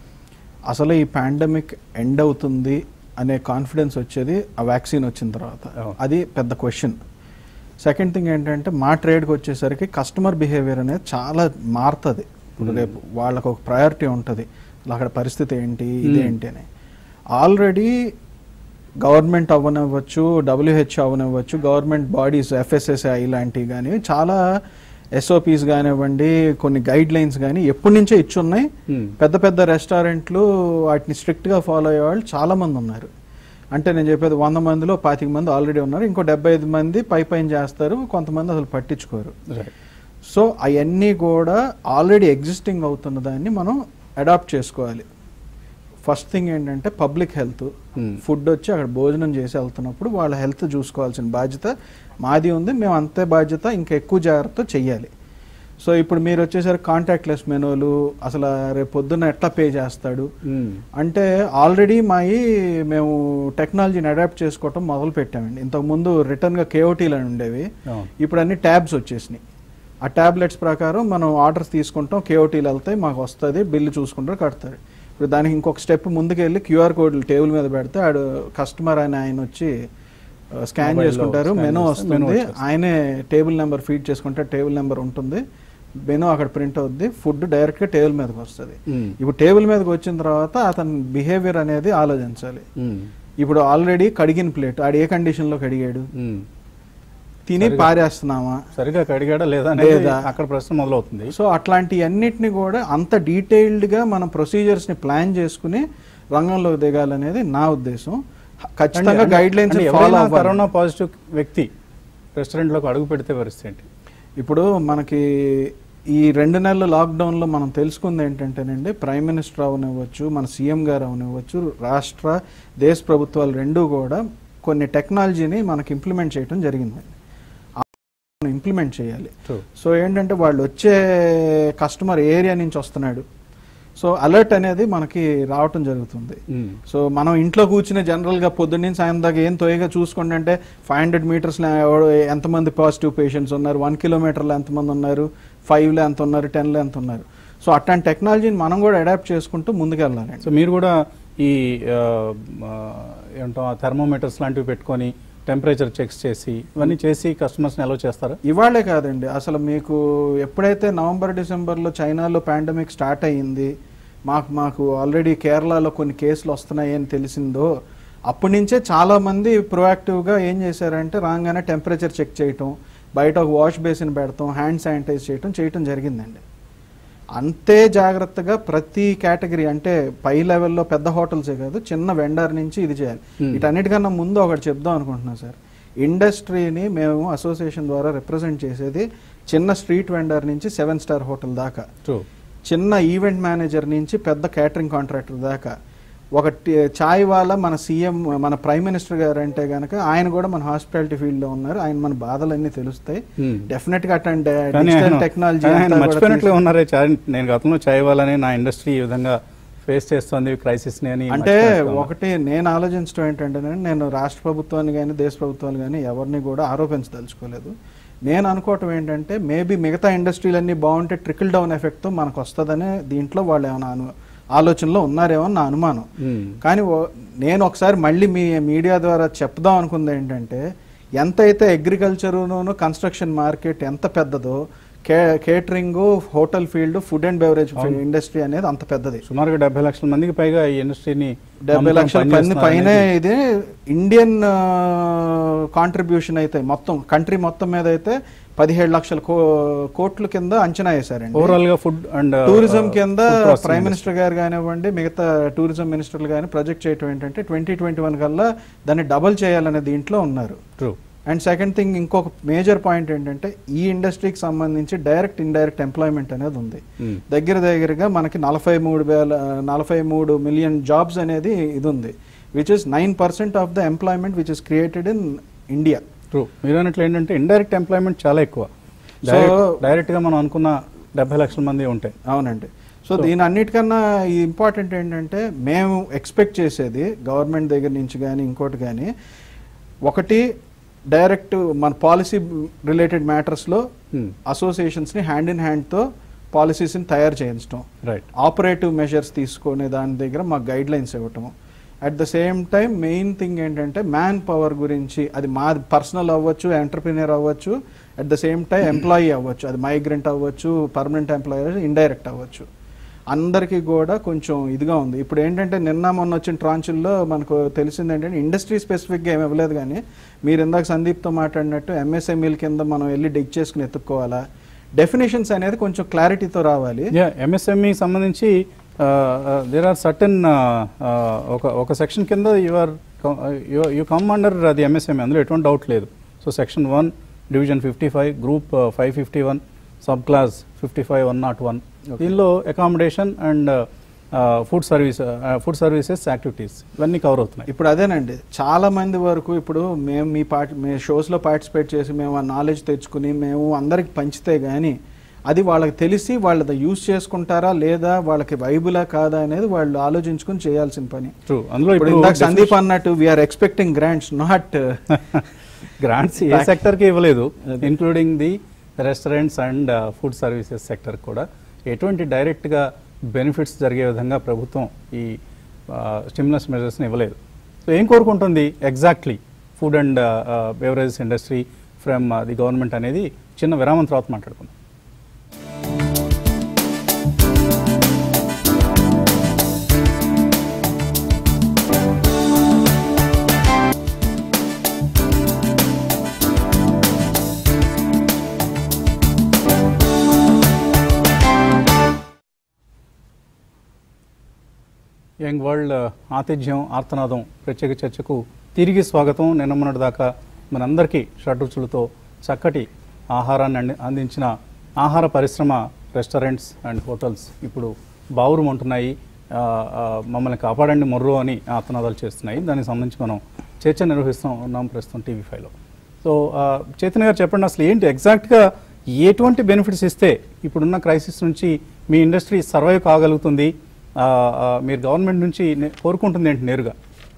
అసలు ఈ పాండమిక్ ఎండ్ అవుతుంది అనే కాన్ఫిడెన్స్ వచ్చేది ఆ వ్యాక్సిన్ వచ్చిన తర్వాత అది పెద్ద క్వశ్చన్ సెకండ్ థింగ్ ఏంటంటే మా ట్రేడ్కి వచ్చేసరికి కస్టమర్ బిహేవియర్ అనేది చాలా మారుతుంది ఇప్పుడు Hmm. రేపు వాళ్ళకు ఒక ప్రయారిటీ ఉంటుంది అక్కడ పరిస్థితి ఏంటి ఇదేంటి అని ఆల్రెడీ గవర్నమెంట్ అవ్వనివ్వచ్చు డబ్ల్యూహెచ్ అవ్వనివ్వచ్చు గవర్నమెంట్ బాడీస్ ఎఫ్ఎస్ఎస్ఐ లాంటివి కానీ చాలా ఎస్ఓపీస్ కానివ్వండి కొన్ని గైడ్ లైన్స్ కానీ ఎప్పటి నుంచే ఇచ్చున్నాయి పెద్ద పెద్ద రెస్టారెంట్లు వాటిని స్ట్రిక్ట్గా ఫాలో అయ్యే వాళ్ళు చాలా మంది ఉన్నారు అంటే నేను చెప్పేది వంద మందిలో పాతిక మంది ఆల్రెడీ ఉన్నారు ఇంకో డెబ్బై ఐదు మంది పై పైన చేస్తారు కొంతమంది అసలు పట్టించుకోరు సో అవన్నీ కూడా ఆల్రెడీ ఎగ్జిస్టింగ్ అవుతున్న దాన్ని మనం అడాప్ట్ చేసుకోవాలి ఫస్ట్ థింగ్ ఏంటంటే పబ్లిక్ హెల్త్ ఫుడ్ వచ్చి అక్కడ భోజనం చేసి వెళ్తున్నప్పుడు వాళ్ళ హెల్త్ చూసుకోవాల్సిన బాధ్యత మాది ఉంది మేము అంతే బాధ్యత ఇంకా ఎక్కువ జాగ్రత్త చెయ్యాలి సో ఇప్పుడు మీరు వచ్చేసరికి కాంటాక్ట్లెస్ మెనూలు అసలు రేపు పొద్దున్న ఎట్లా పే చేస్తాడు అంటే ఆల్రెడీ మాయి మేము టెక్నాలజీని అడాప్ట్ చేసుకోవటం మొదలు పెట్టామండి ఇంతకుముందు రిటర్న్గా కేఓటీలు అని ఉండేవి ఇప్పుడు అన్ని ట్యాబ్స్ వచ్చేసినాయి ఆ ట్యాబ్లెట్స్ ప్రకారం మనం ఆర్డర్స్ తీసుకుంటాం కేఓటీలు వెళ్తాయి మాకు వస్తుంది బిల్లు చూసుకుంటారు కడతారు ఇప్పుడు దానికి ఇంకొక స్టెప్ ముందుకు వెళ్ళి క్యూఆర్ కోడ్ టేబుల్ మీద పెడితే ఆడు కస్టమర్ అని ఆయన వచ్చి స్కాన్ Mobile లో చేసుకుంటారు scan మెనూ చేస్తే menu వస్తుంది వచ్చేస్తుంది. ఆయనే టేబుల్ నెంబర్ ఫీడ్ చేసుకుంటే టేబుల్ నెంబర్ ఉంటుంది మెనూ అక్కడ ప్రింట్ అవుద్ది ఫుడ్ డైరెక్ట్గా టేబుల్ మీదకి వస్తుంది Hmm. ఇప్పుడు టేబుల్ మీదకి వచ్చిన తర్వాత అతని బిహేవియర్ అనేది ఆలోచించాలి ఇప్పుడు ఆల్రెడీ కడిగిన ప్లేట్ ఆడు ఏ కండిషన్లో కడిగాడు తిని సరిగా- పారేస్తున్నామా సరిగా కడిగాడా లేదా అనేది లేదా అక్కడ ప్రశ్న మొదలవుతుంది సో అట్లాంటి అన్నిటిని కూడా అంత డీటెయిల్డ్గా మనం ప్రొసీజర్స్ని ప్లాన్ చేసుకుని రంగంలోకి దిగాలనేది నా ఉద్దేశం ఖచ్చితంగా అంటే- గైడ్ లైన్స్ అంటే ఫాలో ఎవరైనా అవ్వాలి కరోనా పాజిటివ్ వ్యక్తి రెస్టారెంట్లోకి అడుగు పెడితే పరిస్థితి ఏంటి ఇప్పుడు మనకి ఈ రెండు నెలల లాక్డౌన్లో మనం తెలుసుకుంది ఏంటంటేనండి ప్రైమ్ మినిస్టర్ అవనివ్వచ్చు మన సీఎం గారు అవనివ్వచ్చు రాష్ట్ర దేశ ప్రభుత్వాలు రెండూ కూడా కొన్ని టెక్నాలజీని మనకి ఇంప్లిమెంట్ చేయడం జరిగిందండి ఇంప్లిమెంట్ చేయాలి సో ఏంటంటే వాళ్ళు వచ్చే కస్టమర్ ఏరియా నుంచి వస్తున్నాడు సో అలర్ట్ అనేది మనకి రావటం జరుగుతుంది సో మనం ఇంట్లో కూర్చుని జనరల్గా పొద్దున్న నుంచి సాయం దాకా ఏం తోయగా చూసుకోండి అంటే ఫైవ్ హండ్రెడ్ మీటర్స్లో ఎంతమంది పాజిటివ్ పేషెంట్స్ ఉన్నారు వన్ కిలోమీటర్లో ఎంతమంది ఉన్నారు ఫైవ్లో ఎంత ఉన్నారు టెన్లో ఎంత ఉన్నారు సో అట్లాంటి టెక్నాలజీని మనం కూడా అడాప్ట్ చేసుకుంటూ ముందుకెళ్ళాలండి సో మీరు కూడా ఈ ఆ, ఆ, ఏంటో థర్మోమీటర్స్ లాంటివి పెట్టుకొని టెంపరేచర్ చెక్స్ చేసి ఇవన్నీ చేసి కస్టమర్స్ని అలౌ చేస్తారా ఇవాళే కాదండి అసలు మీకు ఎప్పుడైతే నవంబర్ డిసెంబర్లో చైనాలో పాండమిక్ స్టార్ట్ అయ్యింది మాకు మాకు ఆల్రెడీ కేరళలో కొన్ని కేసులు వస్తున్నాయి అని తెలిసిందో అప్పటి నుంచే చాలా మంది ప్రొయాక్టివ్గా ఏం చేశారంటే రాగానే టెంపరేచర్ చెక్ చేయటం బయట ఒక వాష్ బేసిన్ పెడతాం హ్యాండ్ శానిటైజ్ చేయటం చేయటం జరిగిందండి అంతే జాగ్రత్తగా ప్రతి కేటగిరీ అంటే పై లెవెల్లో పెద్ద హోటల్సే కాదు చిన్న వెండర్ నుంచి ఇది చేయాలి Hmm. వీటన్నిటికన్నా ముందు ఒకటి చెప్దాం అనుకుంటున్నాను సార్ ఇండస్ట్రీని మేము అసోసియేషన్ ద్వారా రిప్రజెంట్ చేసేది చిన్న స్ట్రీట్ వెండర్ నుంచి సెవెన్ స్టార్ హోటల్ దాకా True. చిన్న ఈవెంట్ మేనేజర్ నుంచి పెద్ద క్యాటరింగ్ కాంట్రాక్టర్ దాకా ఒక టి- చాయ్ వాళ్ళ మన సీఎం మన ప్రైమ్ మినిస్టర్ గారు అంటే గనక ఆయన కూడా మన హాస్పిటాలిటీ ఫీల్డ్ లో ఉన్నారు ఆయన మన బాధలన్నీ తెలుస్తాయి Hmm. డెఫినెట్ గా అట్లాంటి కానీ డిజిటల్ ఆయన- టెక్నాలజీ కానీ ఆయన అంతా కూడా మర్చిపోయినట్లే తీసు- ఉన్నారే చాయ్ నేను గతంలో చాయ్ వాళ్ళని నా ఇండస్ట్రీ ఈ విధంగా ఫేస్ చేస్తుంది క్రైసిస్ ని అని అంటే మర్చిపోయినట్లే ఉన్నారు. ఒకటి నేను ఆలోచించడం ఏంటంటే నేను రాష్ట్ర ప్రభుత్వాన్ని కానీ దేశ ప్రభుత్వాలు కానీ ఎవరిని కూడా ఆరోపించదలుచుకోలేదు నేను అనుకోవటం ఏంటంటే మేబీ మిగతా ఇండస్ట్రీలన్నీ బాగుంటే ట్రికల్ డౌన్ ఎఫెక్ట్తో మనకు వస్తుందనే దీంట్లో వాళ్ళు ఏమైనా అను ఆలోచనలో ఉన్నారేమో అని నా అనుమానం Hmm. కానీ ఓ- నేను ఒకసారి మళ్ళీ మీ మీడియా ద్వారా చెప్దాం అనుకుంది ఏంటంటే ఎంతైతే అగ్రికల్చరును కన్స్ట్రక్షన్ మార్కెట్ ఎంత పెద్దదో కే catering hotel field food and beverage అవును. ఇండస్ట్రీ అనేది అంత పెద్దది సుమారుగా డెబ్బై లక్షల మందికి పైగా ఈ ఇండస్ట్రీని డెబ్బై నమ్ముకొని లక్షల మంది పనిచేస్తున్నారు పైన అనేది ఇది ఇండియన్ కాంట్రిబ్యూషన్ అయితే మొత్తం కంట్రీ మొత్తం మీద అయితే పదిహేడు లక్షల కో- కోట్ల కింద అంచనా వేశారండి ఓవరాల్ గా ఫుడ్ అండ్ టూరిజం కింద food processing prime industry. Minister garu కానివ్వండి మిగతా టూరిజం మినిస్టర్లు కానీ ప్రొజెక్ట్ చేయటం ఏంటంటే ట్వంటీ ట్వంటీ వన్ కల్లా దాన్ని డబల్ చేయాలనే దీంట్లో ఉన్నారు True. అండ్ సెకండ్ థింగ్ ఇంకొక మేజర్ పాయింట్ ఏంటంటే ఈ ఇండస్ట్రీకి సంబంధించి డైరెక్ట్ ఇండైరెక్ట్ ఎంప్లాయ్మెంట్ అనేది ఉంది Hmm. దగ్గర దగ్గరగా మనకి నలభై మూడు వేల నలభై మూడు మిలియన్ జాబ్స్ అనేది ఇది ఉంది which is nine percent of the employment which is created in India true మీరు అన్నట్లు ఏంటంటే ఇండైరెక్ట్ ఎంప్లాయ్మెంట్ చాలా ఎక్కువ So- డైరెక్ట్ గా మనం అనుకున్న డెబ్బై లక్షల మంది ఉంటాయి అవునండి సో దీని అన్నిటికన్నా ఇంపార్టెంట్ ఏంటంటే మేము ఎక్స్పెక్ట్ చేసేది గవర్నమెంట్ దగ్గర నుంచి కానీ ఇంకోటి కానీ ఒకటి డైరెక్ట్ మన పాలసీ రిలేటెడ్ మ్యాటర్స్లో అసోసియేషన్స్ని హ్యాండ్ ఇన్ హ్యాండ్తో పాలసీస్ని తయారు చేయించడం రైట్ ఆపరేటివ్ మెజర్స్ తీసుకునే దాని దగ్గర మాకు గైడ్ లైన్స్ ఇవ్వటము at the same time main thing ఏంటంటే మ్యాన్ పవర్ గురించి అది మా పర్సనల్ అవ్వచ్చు ఎంటర్ప్రినియర్ అవ్వచ్చు at the same time employee అవ్వచ్చు అది మైగ్రెంట్ అవ్వచ్చు పర్మనెంట్ ఎంప్లాయీ ఇండైరెక్ట్ అవ్వచ్చు అందరికీ కూడా కొంచెం ఇదిగా ఉంది ఇప్పుడు ఏంటంటే నిన్న మొన్న వచ్చిన ట్రాంచుల్లో మనకు తెలిసింది ఏంటంటే ఇండస్ట్రీ స్పెసిఫిక్గా ఏమి ఇవ్వలేదు కానీ మీరు ఇందాక సందీప్తో మాట్లాడినట్టు ఎంఎస్ఎంఈల కింద మనం వెళ్ళి డిగ్ చేసుకుని ఎత్తుక్కోవాలా డెఫినేషన్స్ అనేది కొంచెం క్లారిటీతో రావాలి యా ఎంఎస్ఎంఈ సంబంధించి దేర్ ఆర్ సర్టన్ ఒక ఒక సెక్షన్ కింద యువర్ యూ కమ్ అండర్ అది ఎంఎస్ఎంఈ అందులో ఎటువంటి డౌట్ లేదు so section one division fifty five group five fifty one subclass fifty five one not one దీనిలో accommodation and food service food services activities ఇవన్నీ cover అవుతున్నాయి ఇప్పుడు అదేనండి చాలా మంది వరకు ఇప్పుడు మేము మీ పార్టి మీ షోస్లో పార్టిసిపేట్ చేసి మేము ఆ నాలెడ్జ్ తెచ్చుకుని మేము అందరికి పంచితే కానీ అది వాళ్ళకి తెలిసి వాళ్ళది యూజ్ చేసుకుంటారా లేదా వాళ్ళకి వైబులా కాదా అనేది వాళ్ళు ఆలోచించుకుని చేయాల్సిన పని True. అందులో ఇప్పుడు ఇప్పుడు ఇందాక సందీప్ definition- అన్నట్టు we are expecting grants not grants ఏ సెక్టర్కి ఇవ్వలేదు including the restaurants and food services sector కూడా ఎటువంటి డైరెక్ట్గా బెనిఫిట్స్ జరిగే విధంగా ప్రభుత్వం ఈ స్టిమ్యులస్ మెజర్స్ని ఇవ్వలేదు సో ఏం కోరుకుంటుంది exactly food and beverages industry from the government అనేది చిన్న విరామం తర్వాత మాట్లాడుకుందాం యంగ్ వరల్డ్ ఆతిథ్యం ఆర్తనాదం ప్రత్యేక చర్చకు తిరిగి స్వాగతం నిన్న మొన్నటి దాకా మనందరికీ షడ్రుచులతో చక్కటి ఆహారాన్ని అంది- అందించిన ఆహార పరిశ్రమ రెస్టారెంట్స్ అండ్ హోటల్స్ ఇప్పుడు బావురుమంటున్నాయి ఆ, ఆ, మమ్మల్ని కాపాడండి మొర్రు అని ఆర్తనాదాలు చేస్తున్నాయి దానికి సంబంధించి మనం చర్చ నిర్వహిస్తాం ఉన్నాం ప్రస్తుతం టీవీ ఫైవ్లో సో ఆ, చైతన్య గారు చెప్పండి అసలు ఏంటి ఎగ్జాక్ట్గా ఎటువంటి బెనిఫిట్స్ ఇస్తే ఇప్పుడున్న క్రైసిస్ నుంచి మీ ఇండస్ట్రీ సర్వైవ్ కాగలుగుతుంది ఆ, ఆ, మీరు గవర్నమెంట్ నుంచి నే- కోరుకుంటుంది ఏంటి నేరుగా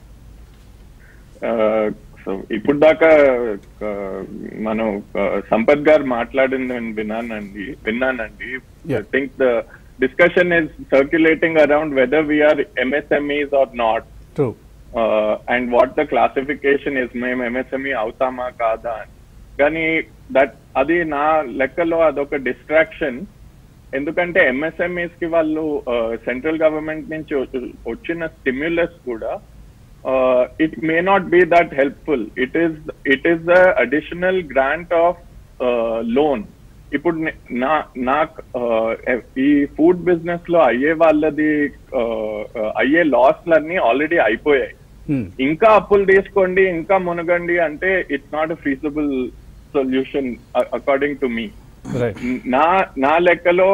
సో ఇప్పుడు దాకా ఆ, మనం ఆ, సంపత్ గారు మాట్లాడింది నేను విన్నానండి విన్నానండి I think the discussion is circulating around whether we are MSMEs are not true and what the classification is మేము ఎంఎస్ఎంఈ అవుతామా కాదా అని కానీ దట్ అది నా లెక్కలో అదొక డిస్ట్రాక్షన్ ఎందుకంటే ఎంఎస్ఎంఈస్ కి వాళ్ళు సెంట్రల్ గవర్నమెంట్ నుంచి వచ్చి- వచ్చిన స్టిమ్యులస్ కూడా it may not be that helpful it is it is the additional grant of loan ఇప్పుడు నే- నా నాకు ఈ ఫుడ్ బిజినెస్ లో అయ్యే వాళ్ళది uh, uh, అయ్యే లాస్లన్నీ ఆల్రెడీ అయిపోయాయి ఇంకా అప్పులు తీసుకోండి ఇంకా మునగండి అంటే it's not a feasible solution according to మీ రైట్ నా నా లెక్కలో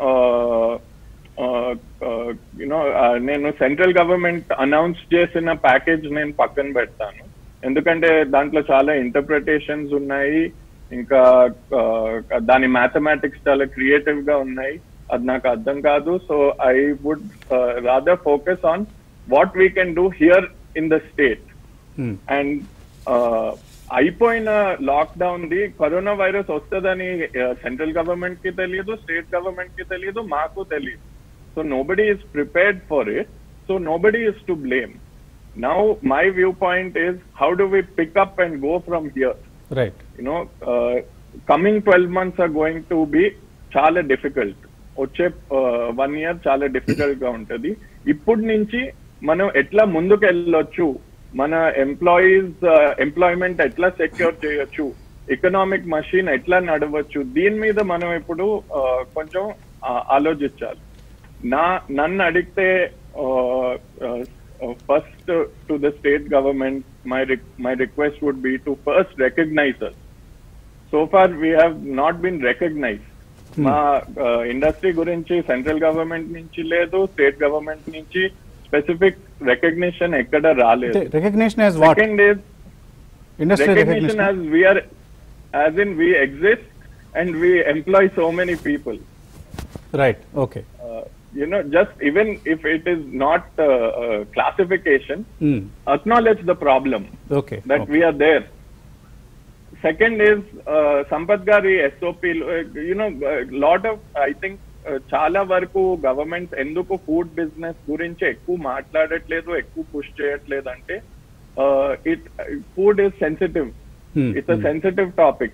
యునో నేను సెంట్రల్ గవర్నమెంట్ అనౌన్స్ చేసిన ప్యాకేజ్ నేను పక్కన పెడతాను ఎందుకంటే దాంట్లో చాలా ఇంటర్ప్రిటేషన్స్ ఉన్నాయి ఇంకా uh, దాని మ్యాథమెటిక్స్ చాలా క్రియేటివ్ గా ఉన్నాయి అది నాకు అర్థం కాదు so I would rather focus on what we can do here in the state and అయిపోయిన లాక్డౌన్ ది కరోనా వైరస్ వస్తుందని సెంట్రల్ గవర్నమెంట్ కి తెలియదు స్టేట్ గవర్నమెంట్ కి తెలియదు మాకు తెలియదు so nobody is prepared for it so nobody is to blame now my view point is how do we pick up and go from here right you know, uh, coming 12 months are going to be చాలా difficult వచ్చే one year చాలా difficult గా ఉంటది ఇప్పటి నుంచి మనం ఎట్లా ముందుకు వెళ్ళొచ్చు మన ఎంప్లాయీస్ ఎంప్లాయ్మెంట్ ఎట్లా సెక్యూర్ చేయొచ్చు ఎకనామిక్ మషిన్ ఎట్లా నడవచ్చు దీని మీద మనం ఇప్పుడు uh, కొంచెం uh, ఆలోచించాలి నా నన్ను అడిగితే first to the state government my my request would be to first recognise us so far we have not been recognise మా ఇండస్ట్రీ గురించి సెంట్రల్ గవర్నమెంట్ నుంచి లేదు స్టేట్ గవర్నమెంట్ నుంచి స్పెసిఫిక్ రికగ్నిషన్ ఎక్కడ రాలేదు recognition as what second is industry recognition recognition as we are as in we exist and we employ so many people right okay uh, you know just even if it is not uh, uh, classification acknowledge the problem okay that we are there second is uh, Sampath గారి SOP you know lot of i think uh, చాలా వరకు government ఎందుకు food business గురించి ఎక్కువ మాట్లాడట్లేదు ఎక్కువ push చేయట్లేదు అంటే it food is sensitive Hmm. It's a sensitive topic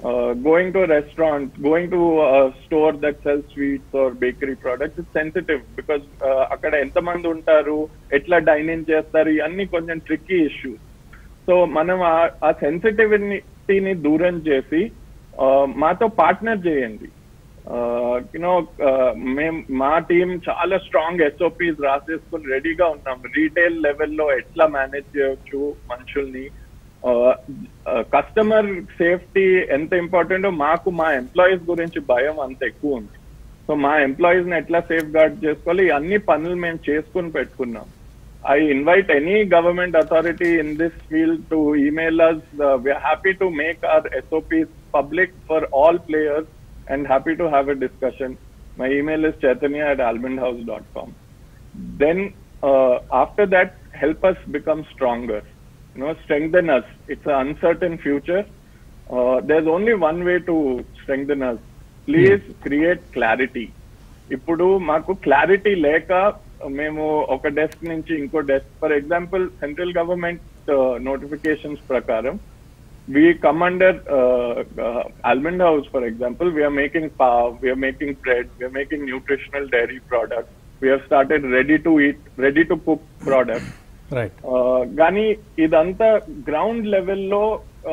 uh, going to a restaurant, going to a store that sells sweets or bakery products, it's sensitive because uh, అక్కడ ఎంతమంది ఉంటారు ఎట్లా డైన్ ఇన్ చేస్తారు ఇవన్నీ కొంచెం tricky issues so మనం ఆ- ఆ సెన్సిటివిటీని దూరం చేసి ఆ, మాతో పార్ట్నర్ చేయండి యూనో మేము మా టీం చాలా స్ట్రాంగ్ ఎస్ఓపీస్ రాసేసుకుని రెడీగా ఉన్నాం రీటైల్ లెవెల్లో ఎట్లా మేనేజ్ చేయొచ్చు మనుషుల్ని కస్టమర్ సేఫ్టీ ఎంత ఇంపార్టెంటో మాకు మా ఎంప్లాయీస్ గురించి భయం అంత ఎక్కువ ఉంది సో మా ఎంప్లాయీస్ ని ఎట్లా సేఫ్ గార్డ్ చేసుకోవాలి ఈ అన్ని పనులు మేము చేసుకుని పెట్టుకున్నాం I invite any government authority in this field to email us we're happy to make our SOPs public for all players and happy to have a discussion my email is Chaitanya at almond house dot com then uh, after that help us become stronger you know strengthen us it's an uncertain future uh, there's only one way to strengthen us please create clarity ఇప్పుడు మాకు clarity లేక మేము ఒక desk నుంచి ఇంకో desk for example central government notifications ప్రకారం we come under uh, uh, almond house for example we are making pav we are making bread we are making nutritional dairy products we have started ready to eat ready to cook products right కానీ ఇదంతా ground లెవెల్లో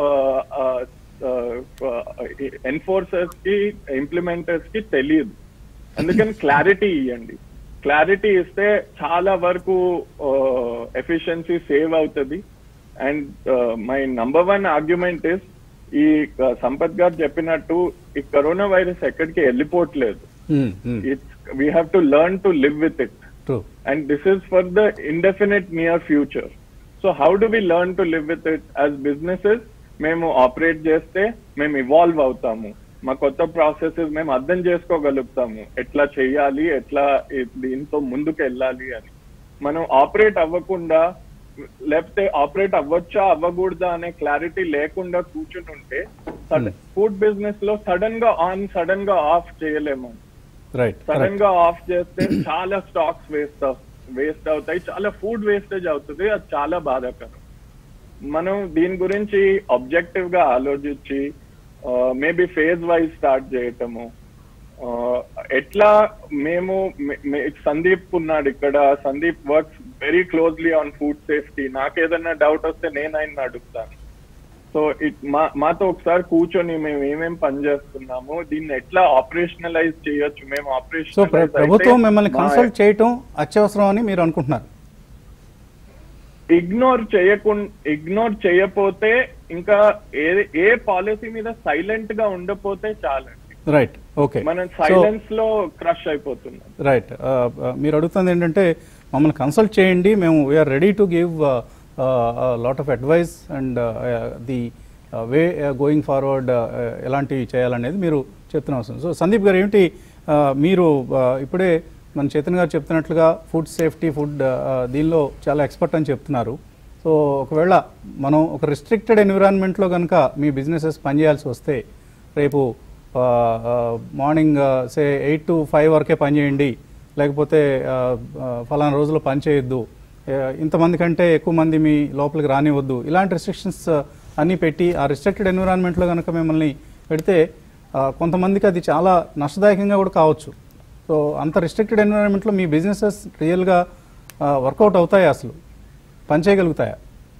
ఎన్ఫోర్సర్స్ కి implementers కి తెలియదు అందుకని clarity ఇవ్వండి clarity ఇస్తే చాలా వరకు ఎఫిషియన్సీ సేవ్ అవుతుంది and my number one argument is ఈ uh, సంపత్ గారు చెప్పినట్టు ఈ కరోనా వైరస్ ఎక్కడికి వెళ్ళిపోవట్లేదు it's we have to learn to live with it true and this is for the indefinite near future. So how do we learn to live with it as businesses? మేము operate చేస్తే మేము evolve అవుతాము మా కొత్త processes మేము అర్థం చేసుకోగలుగుతాము ఎట్లా చేయాలి ఎట్లా ఇ- దీంతో ముందుకు వెళ్ళాలి అని మనం ఆపరేట్ అవ్వకుండా లేకపోతే ఆపరేట్ అవ్వచ్చా అవ్వకూడదా అనే క్లారిటీ లేకుండా కూర్చుని ఉంటే ఫుడ్ బిజినెస్ లో సడన్ గా ఆన్ సడన్ గా ఆఫ్ చేయలేము రైట్ సడన్ గా ఆఫ్ చేస్తే చాలా స్టాక్స్ వేస్ట్ వేస్ట్ అవుతాయి చాలా ఫుడ్ వేస్టేజ్ అవుతుంది అది చాలా బాధాకరం మనం దీని గురించి ఆబ్జెక్టివ్ గా ఆలోచించి మేబీ ఫేజ్ వైజ్ స్టార్ట్ చేయటము ఆ, ఎట్లా మేము మే- మే- సందీప్ ఉన్నాడు ఇక్కడ Sandeep works very closely on food safety నాకేదన్నా డౌట్ వస్తే నేను ఆయన అడుగుతాను సో ఇట్ మా మాతో ఒకసారి కూర్చొని మేము ఏమేం పని చేస్తున్నాము దీన్ని ఎట్లా ఆపరేషనలైజ్ చేయొచ్చు మేము సో ఆపరేషన్ ప్ర- ప్రభుత్వం మిమ్మల్ని కన్సల్ట్ చేయటం అత్యవసరం అని మీరు అనుకుంటున్నారు ఇగ్నోర్ చేయకుండా ఇగ్నోర్ చేయపోతే ఇంకా ఏ ఏ పాలసీ మీద సైలెంట్ గా ఉండపోతే చాలండి రైట్ ఓకే మనం సో సైలెన్స్ లో క్రష్ అయిపోతున్నాం రైట్ మీరు అడుగుతుంది ఏంటంటే మమ్మల్ని కన్సల్ట్ చేయండి మేము we're ready to give lot of advice and the way going forward ఎలాంటివి చేయాలనేది మీరు చెప్తున్న అవసరం సో సందీప్ గారు ఏమిటి uh, మీరు uh, ఇప్పుడే మన చేతన్ గారు చెప్తున్నట్లుగా ఫుడ్ సేఫ్టీ ఫుడ్ దీనిలో చాలా ఎక్స్పర్ట్ అని చెప్తున్నారు సో ఒకవేళ మనం ఒక రిస్ట్రిక్టెడ్ ఎన్విరాన్మెంట్లో కనుక మీ బిజినెసెస్ పనిచేయాల్సి వస్తే రేపు morning say eight to five వరకే పని చేయండి లేకపోతే ఆ, ఆ, ఫలానా రోజుల్లో పని చేయొద్దు ఆ, ఇంతమంది కంటే ఎక్కువ మంది మీ లోపలికి రానివద్దు ఇలాంటి రిస్ట్రిక్షన్స్ అన్నీ పెట్టి ఆ రిస్ట్రిక్టెడ్ ఎన్విరాన్మెంట్లో కనుక మిమ్మల్ని పెడితే ఆ, కొంతమందికి అది చాలా నష్టదాయకంగా కూడా కావచ్చు సో అంత రిస్ట్రిక్టెడ్ ఎన్విరాన్మెంట్లో మీ బిజినెసెస్ రియల్గా వర్కౌట్ అవుతాయా అసలు పని చేయగలుగుతాయా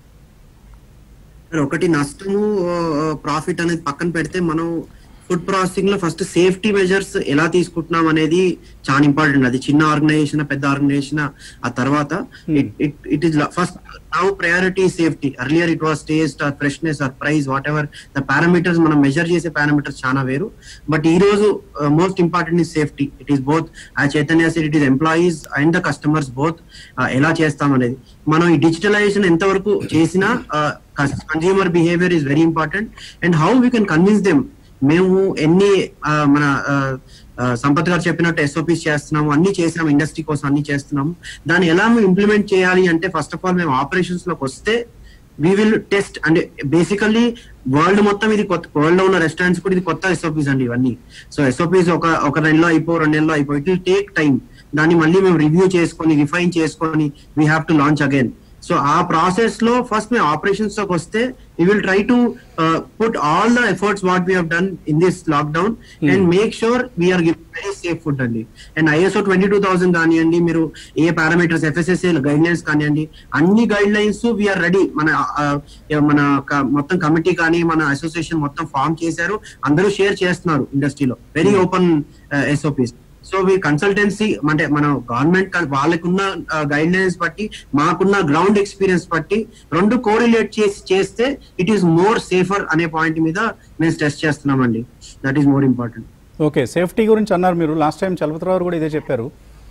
ఒకటి నష్టము ప్రాఫిట్ అనేది పక్కన పెడితే మనం ఫుడ్ ప్రాసెసింగ్ లో ఫస్ట్ సేఫ్టీ మెజర్స్ ఎలా తీసుకుంటున్నాం అనేది చాలా ఇంపార్టెంట్ అది చిన్న ఆర్గనైజేషన్ పెద్ద ఆర్గనైజేషన్ ఆ తర్వాత it is first now priority safety earlier it was taste or freshness or price whatever the parameters మనం మెజర్ చేసే పారామీటర్స్ చాలా వేరు బట్ ఈ రోజు most important is safety it is both ఆ Chaitanya it is employees and the customers both ఎలా చేస్తాం అనేది మనం ఈ డిజిటలైజేషన్ ఎంతవరకు చేసినా consumer behaviour is very important and how we can convince them మేము ఎన్ని ఆ, మన ఆ, ఆ, సంపత్ గారు చెప్పినట్టు ఎస్ఓపీస్ చేస్తున్నాము అన్ని చేసాము ఇండస్ట్రీ కోసం అన్ని చేస్తున్నాము దాన్ని ఎలా మేము ఇంప్లిమెంట్ చేయాలి అంటే ఫస్ట్ ఆఫ్ ఆల్ మేము ఆపరేషన్స్ లోకి వస్తే వీ విల్ టెస్ట్ అంటే బేసికల్లీ వరల్డ్ మొత్తం ఇది కొత్త వరల్డ్ లో ఉన్న రెస్టారెంట్స్ కూడా ఇది కొత్త ఎస్ఓపీస్ అండి ఇవన్నీ సో ఎస్ఓపీస్ ఒక ఒక నెలలో అయిపో రెండు నెలలో అయిపో ఇట్ విల్ టేక్ టైం దాన్ని మళ్ళీ మేము రివ్యూ చేసుకొని రిఫైన్ చేసుకొని we have to launch again so ఆ ప్రాసెస్ లో ఫస్ట్ మేము ఆపరేషన్స్ లోకి వస్తే we will try to put all the efforts what we done in this lockdown and make sure we're give very safe food అండి and ISO twenty two thousand కానివ్వండి మీరు ఏ parameters FSSA guidelines కానివ్వండి అన్ని guide lines we are ready మన ఆ, మన క- మొత్తం కమిటీ కానీ మన అసోసియేషన్ మొత్తం ఫామ్ చేశారు అందరూ షేర్ చేస్తున్నారు ఇండస్ట్రీలో very open SOPs so we consultancy అంటే మన గవర్నమెంట్ వాళ్ళకున్న గైడ్ లైన్స్ బట్టి మాకున్న గ్రౌండ్ ఎక్స్పీరియన్స్ బట్టి రెండు కోరిలేట్ చేసి చేస్తే ఇట్ ఈస్ మోర్ సేఫర్ అనే పాయింట్ మీద మేము స్ట్రెస్ చేస్తున్నామండి that is more important okay safety గురించి అన్నారు మీరు లాస్ట్ టైం చలపతిరావు కూడా ఇదే చెప్పారు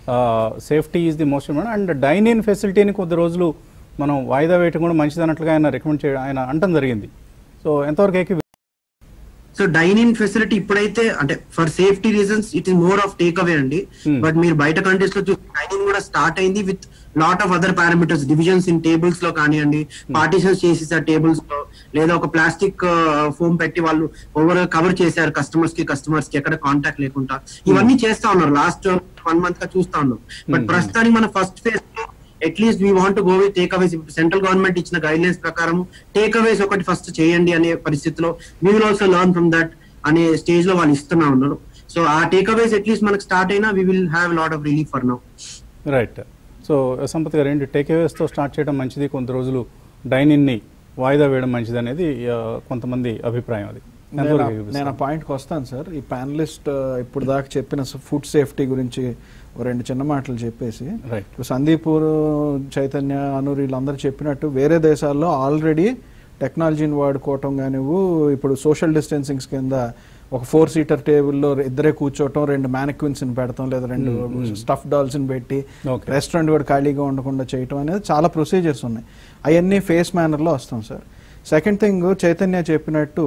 safety is the most important and dine in ఫెసిలిటీని కొద్ది రోజులు మనం వాయిదా వేయటం కూడా మంచిది అన్నట్లుగా ఆయన రికమెండ్ చేయడం ఆయన అంటం జరిగింది సో ఎంతవరకు ఏకీ సో డైన్ ఇన్ ఫెసిలిటీ ఇప్పుడైతే అంటే for safety reasons it is more of take away అండి బట్ మీరు బయట కంట్రీస్ లో చూస్తే డైనింగ్ కూడా స్టార్ట్ అయింది with lot of other parameters divisions in tables లో కానివ్వండి పార్టీషన్స్ చేసేసారు టేబుల్స్ లో లేదా ఒక ప్లాస్టిక్ ఫోమ్ పెట్టి వాళ్ళు ఓవర్ కవర్ చేశారు కస్టమర్స్ కి కస్టమర్స్ కి ఎక్కడ కాంటాక్ట్ లేకుండా ఇవన్నీ చేస్తా ఉన్నారు లాస్ట్ వన్ మంత్ గా చూస్తా ఉన్నాం బట్ Hmm. ప్రస్తుతానికి మన first phase at least we want go with take aways central government ఇచ్చిన గైడ్ లైన్స్ ప్రకారం టేక్ అవేస్ ఒకటి ఫస్ట్ చేయండి అనే పరిస్థితిలో we will also learn from that అనే స్టేజ్ లో వాళ్ళు ఇస్తున్నా ఉన్నారు సో ఆ టేక్ అవేస్ అట్లీస్ట్ మనకు స్టార్ట్ అయినా we will have lot of relief for now right so Sampath గారు ఏంటి టేక్ అవేస్తో స్టార్ట్ చేయడం మంచిది కొంత రోజులు డైన్ ఇన్ని వాయిదా వేయడం మంచిది అనేది ఆ, కొంతమంది అభిప్రాయం అది నేను ఎంతవరకు ఆ- ఏకీభవిస్తారు? నేను ఆ పాయింట్కి వస్తాను సార్ ఈ ప్యానలిస్ట్ ఇప్పుడు దాకా చెప్పిన ఫుడ్ సేఫ్టీ గురించి ఓ రెండు చిన్న మాటలు చెప్పేసి Right. ఇప్పుడు సందీపూర్ చైతన్య అనూర్ వీళ్ళందరూ చెప్పినట్టు వేరే దేశాల్లో ఆల్రెడీ టెక్నాలజీని వాడుకోవటం కానివ్వు ఇప్పుడు సోషల్ డిస్టెన్సింగ్స్ కింద ఒక ఫోర్ సీటర్ టేబుల్లో ఇద్దరే కూర్చోవటం రెండు మ్యానిక్విన్స్ పెడతాం లేదా రెండు Hmm, hmm. స్టఫ్ డాల్స్ని పెట్టి Okay. రెస్టారెంట్ కూడా ఖాళీగా ఉండకుండా చేయటం అనేది చాలా ప్రొసీజర్స్ ఉన్నాయి అవన్నీ ఫేస్ మేనర్లో వస్తాం సార్ సెకండ్ థింగ్ చైతన్య చెప్పినట్టు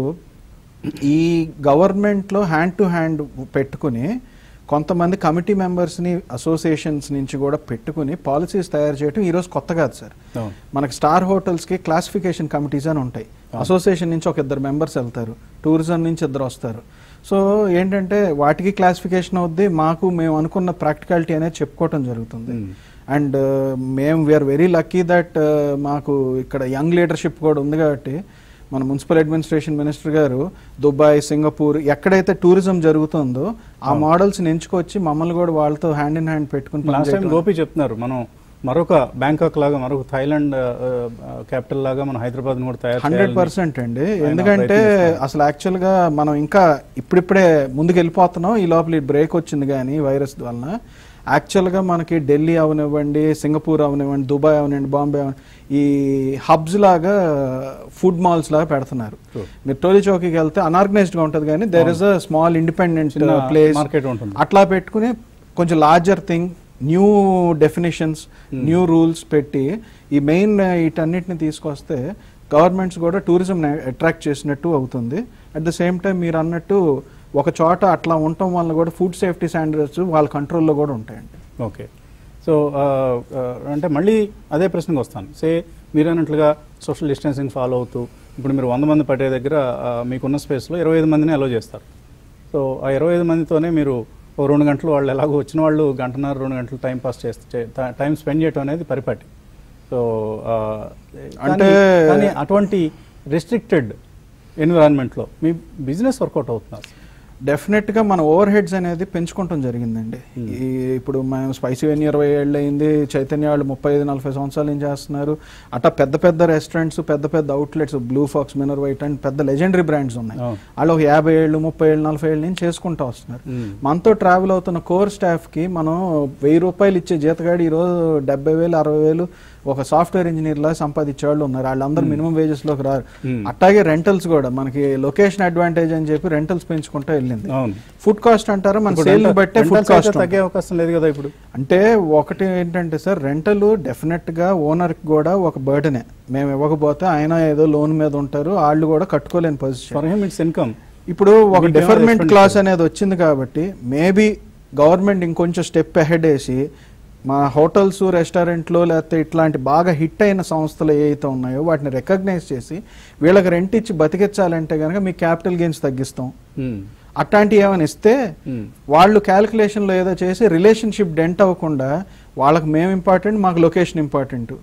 ఈ గవర్నమెంట్లో హ్యాండ్ టు హ్యాండ్ పెట్టుకుని కొంతమంది కమిటీ మెంబర్స్ని అసోసియేషన్స్ నుంచి కూడా పెట్టుకుని పాలసీస్ తయారు చేయడం ఈరోజు కొత్త కాదు సార్ అవును. మనకి స్టార్ హోటల్స్కి క్లాసిఫికేషన్ కమిటీస్ అని ఉంటాయి అసోసియేషన్ నుంచి ఒక ఇద్దరు మెంబర్స్ వెళ్తారు టూరిజం నుంచి ఇద్దరు వస్తారు సో ఏంటంటే వాటికి క్లాసిఫికేషన్ అవుద్ది మాకు మేము అనుకున్న ప్రాక్టికాలిటీ అనేది చెప్పుకోవటం జరుగుతుంది అండ్ మేము వీఆర్ వెరీ లక్కీ దట్ మాకు ఇక్కడ యంగ్ లీడర్షిప్ కూడా ఉంది కాబట్టి మన మున్సిపల్ అడ్మినిస్ట్రేషన్ మినిస్టర్ గారు దుబాయ్ సింగపూర్ ఎక్కడైతే టూరిజం జరుగుతుందో ఆ మోడల్స్ ఎంచుకొచ్చి మమ్మల్ని కూడా వాళ్ళతో హ్యాండ్ ఇన్ హ్యాండ్ పెట్టుకుని లాస్ట్ టైం పనిచేయటం- గోపి చెప్తున్నారు మనం మరొక బ్యాంకాక్ లాగా మరొక థైలాండ్ క్యాపిటల్ లాగా మనం హైదరాబాద్ కూడా తయారు హండ్రెడ్ చేయాలని పర్సెంట్ అండి ఆయన ఎందుకంటే ప్రయత్నిస్తున్నారు. అసలు యాక్చువల్గా మనం ఇంకా ఇప్పుడిప్పుడే ముందుకు వెళ్ళిపోతున్నాం ఈ లోపల ఈ బ్రేక్ వచ్చింది కానీ వైరస్ వలన యాక్చువల్గా మనకి ఢిల్లీ అవనివ్వండి సింగపూర్ అవనివ్వండి దుబాయ్ అవనివ్వండి బాంబే అవనివ్వండి ఈ హబ్స్ లాగా ఫుడ్ మాల్స్ లాగా పెడుతున్నారు True. మీరు టోలీ చౌకీకి వెళ్తే అన్ఆర్గనైజ్డ్ గా ఉంటుంది కానీ there is a small independent చిన్న ప్లేస్ market ఉంటుంది. అట్లా పెట్టుకుని కొంచెం larger thing new definitions new rules పెట్టి ఈ మెయిన్ వీటన్నిటిని తీసుకొస్తే గవర్నమెంట్స్ కూడా టూరిజం అట్రాక్ట్ చేసినట్టు అవుతుంది అట్ ద సేమ్ టైం మీరు అన్నట్టు ఒక చోట అట్లా ఉండటం వల్ల కూడా ఫుడ్ సేఫ్టీ స్టాండర్డ్స్ వాళ్ళ కంట్రోల్లో కూడా ఉంటాయండి ఓకే సో ఆ, ఆ, అంటే మళ్ళీ అదే ప్రశ్నకు వస్తాను సే మీరు అన్నట్లుగా సోషల్ డిస్టెన్సింగ్ ఫాలో అవుతూ ఇప్పుడు మీరు వంద మంది పట్టే దగ్గర ఆ, మీకున్న స్పేస్లో ఇరవై ఐదు మందిని అలో చేస్తారు సో ఆ ఇరవై ఐదు మందితోనే మీరు ఓ రెండు గంటలు వాళ్ళు ఎలాగో వచ్చిన వాళ్ళు గంటన్నర రెండు గంటలు టైం పాస్ చేస్తే టైం స్పెండ్ చేయడం అనేది పరిపాటి సో ఆ, అంటే- కానీ- కానీ అటువంటి రెస్ట్రిక్టెడ్ ఎన్విరాన్మెంట్లో మీ బిజినెస్ వర్కౌట్ అవుతున్నారు డెఫినెట్ గా మన ఓవర్ హెడ్స్ అనేది పెంచుకోవటం జరిగిందండి ఈ ఇప్పుడు మేము స్పైసీ వెన్ ఇరవై ఏళ్ళు అయింది చైతన్య వాళ్ళు ముప్పై ఐదు నలభై సంవత్సరాల నుంచి చేస్తున్నారు అట్లా పెద్ద పెద్ద రెస్టారెంట్స్ పెద్ద పెద్ద outlets blue fox Minerva and పెద్ద లెజెండరీ బ్రాండ్స్ ఉన్నాయి అవును. వాళ్ళు ఒక యాభై ఏళ్ళు ముప్పై ఏళ్ళు నలభై ఏళ్ళు నుంచి చేసుకుంటూ వస్తున్నారు మనతో ట్రావెల్ అవుతున్న కోర్ స్టాఫ్ కి మనం వెయ్యి రూపాయలు ఇచ్చే జీతగాడి ఈరోజు డెబ్బై వేలు అరవై వేలు ఒక సాఫ్ట్వేర్ ఇంజనీర్ లా సంపాదించే వాళ్ళు ఉన్నారు వాళ్ళందరూ మినిమం వేజెస్ లోకి రారు Hmm. అట్లాగే రెంటల్స్ కూడా మనకి లొకేషన్ అడ్వాంటేజ్ అని చెప్పి రెంటల్స్ పెంచుకుంటూ వెళ్ళింది అవును ఫుడ్ కాస్ట్ అంటారా మన ఇప్పుడు సేల్ రెంట- బట్టే ఫుడ్ రెంటల్స్ అయితే కాస్ట్ తగ్గే అవకాశం లేదు కదా ఇప్పుడు అంటే ఒకటి ఏంటంటే సార్ రెంటల్ డెఫినెట్ గా ఓనర్ కి కూడా ఒక బర్డనే మేము ఇవ్వకపోతే ఆయన ఏదో లోన్ మీద ఉంటారు వాళ్ళు కూడా కట్టుకోలేని position for him it's income ఇప్పుడు ఒక మీకేమో డిఫర్మెంట్ different క్లాస్ అనేది వచ్చింది కాబట్టి మేబీ గవర్నమెంట్ ఇంకొంచెం స్టెప్ అహెడ్ వేసి మా హోటల్స్ రెస్టారెంట్లు లేకపోతే ఇట్లాంటి బాగా హిట్ అయిన సంస్థలు ఏవైతే ఉన్నాయో వాటిని రికగ్నైజ్ చేసి వీళ్ళకి రెంట్ ఇచ్చి బతికించాలంటే కనుక మీ క్యాపిటల్ గెయిన్స్ తగ్గిస్తాం అట్లాంటివి ఏమైనా ఇస్తే వాళ్ళు క్యాలిక్యులేషన్లో ఏదో చేసి రిలేషన్షిప్ డెంట్ అవ్వకుండా వాళ్ళకి మేము ఇంపార్టెంట్ మాకు లొకేషన్ ఇంపార్టెంట్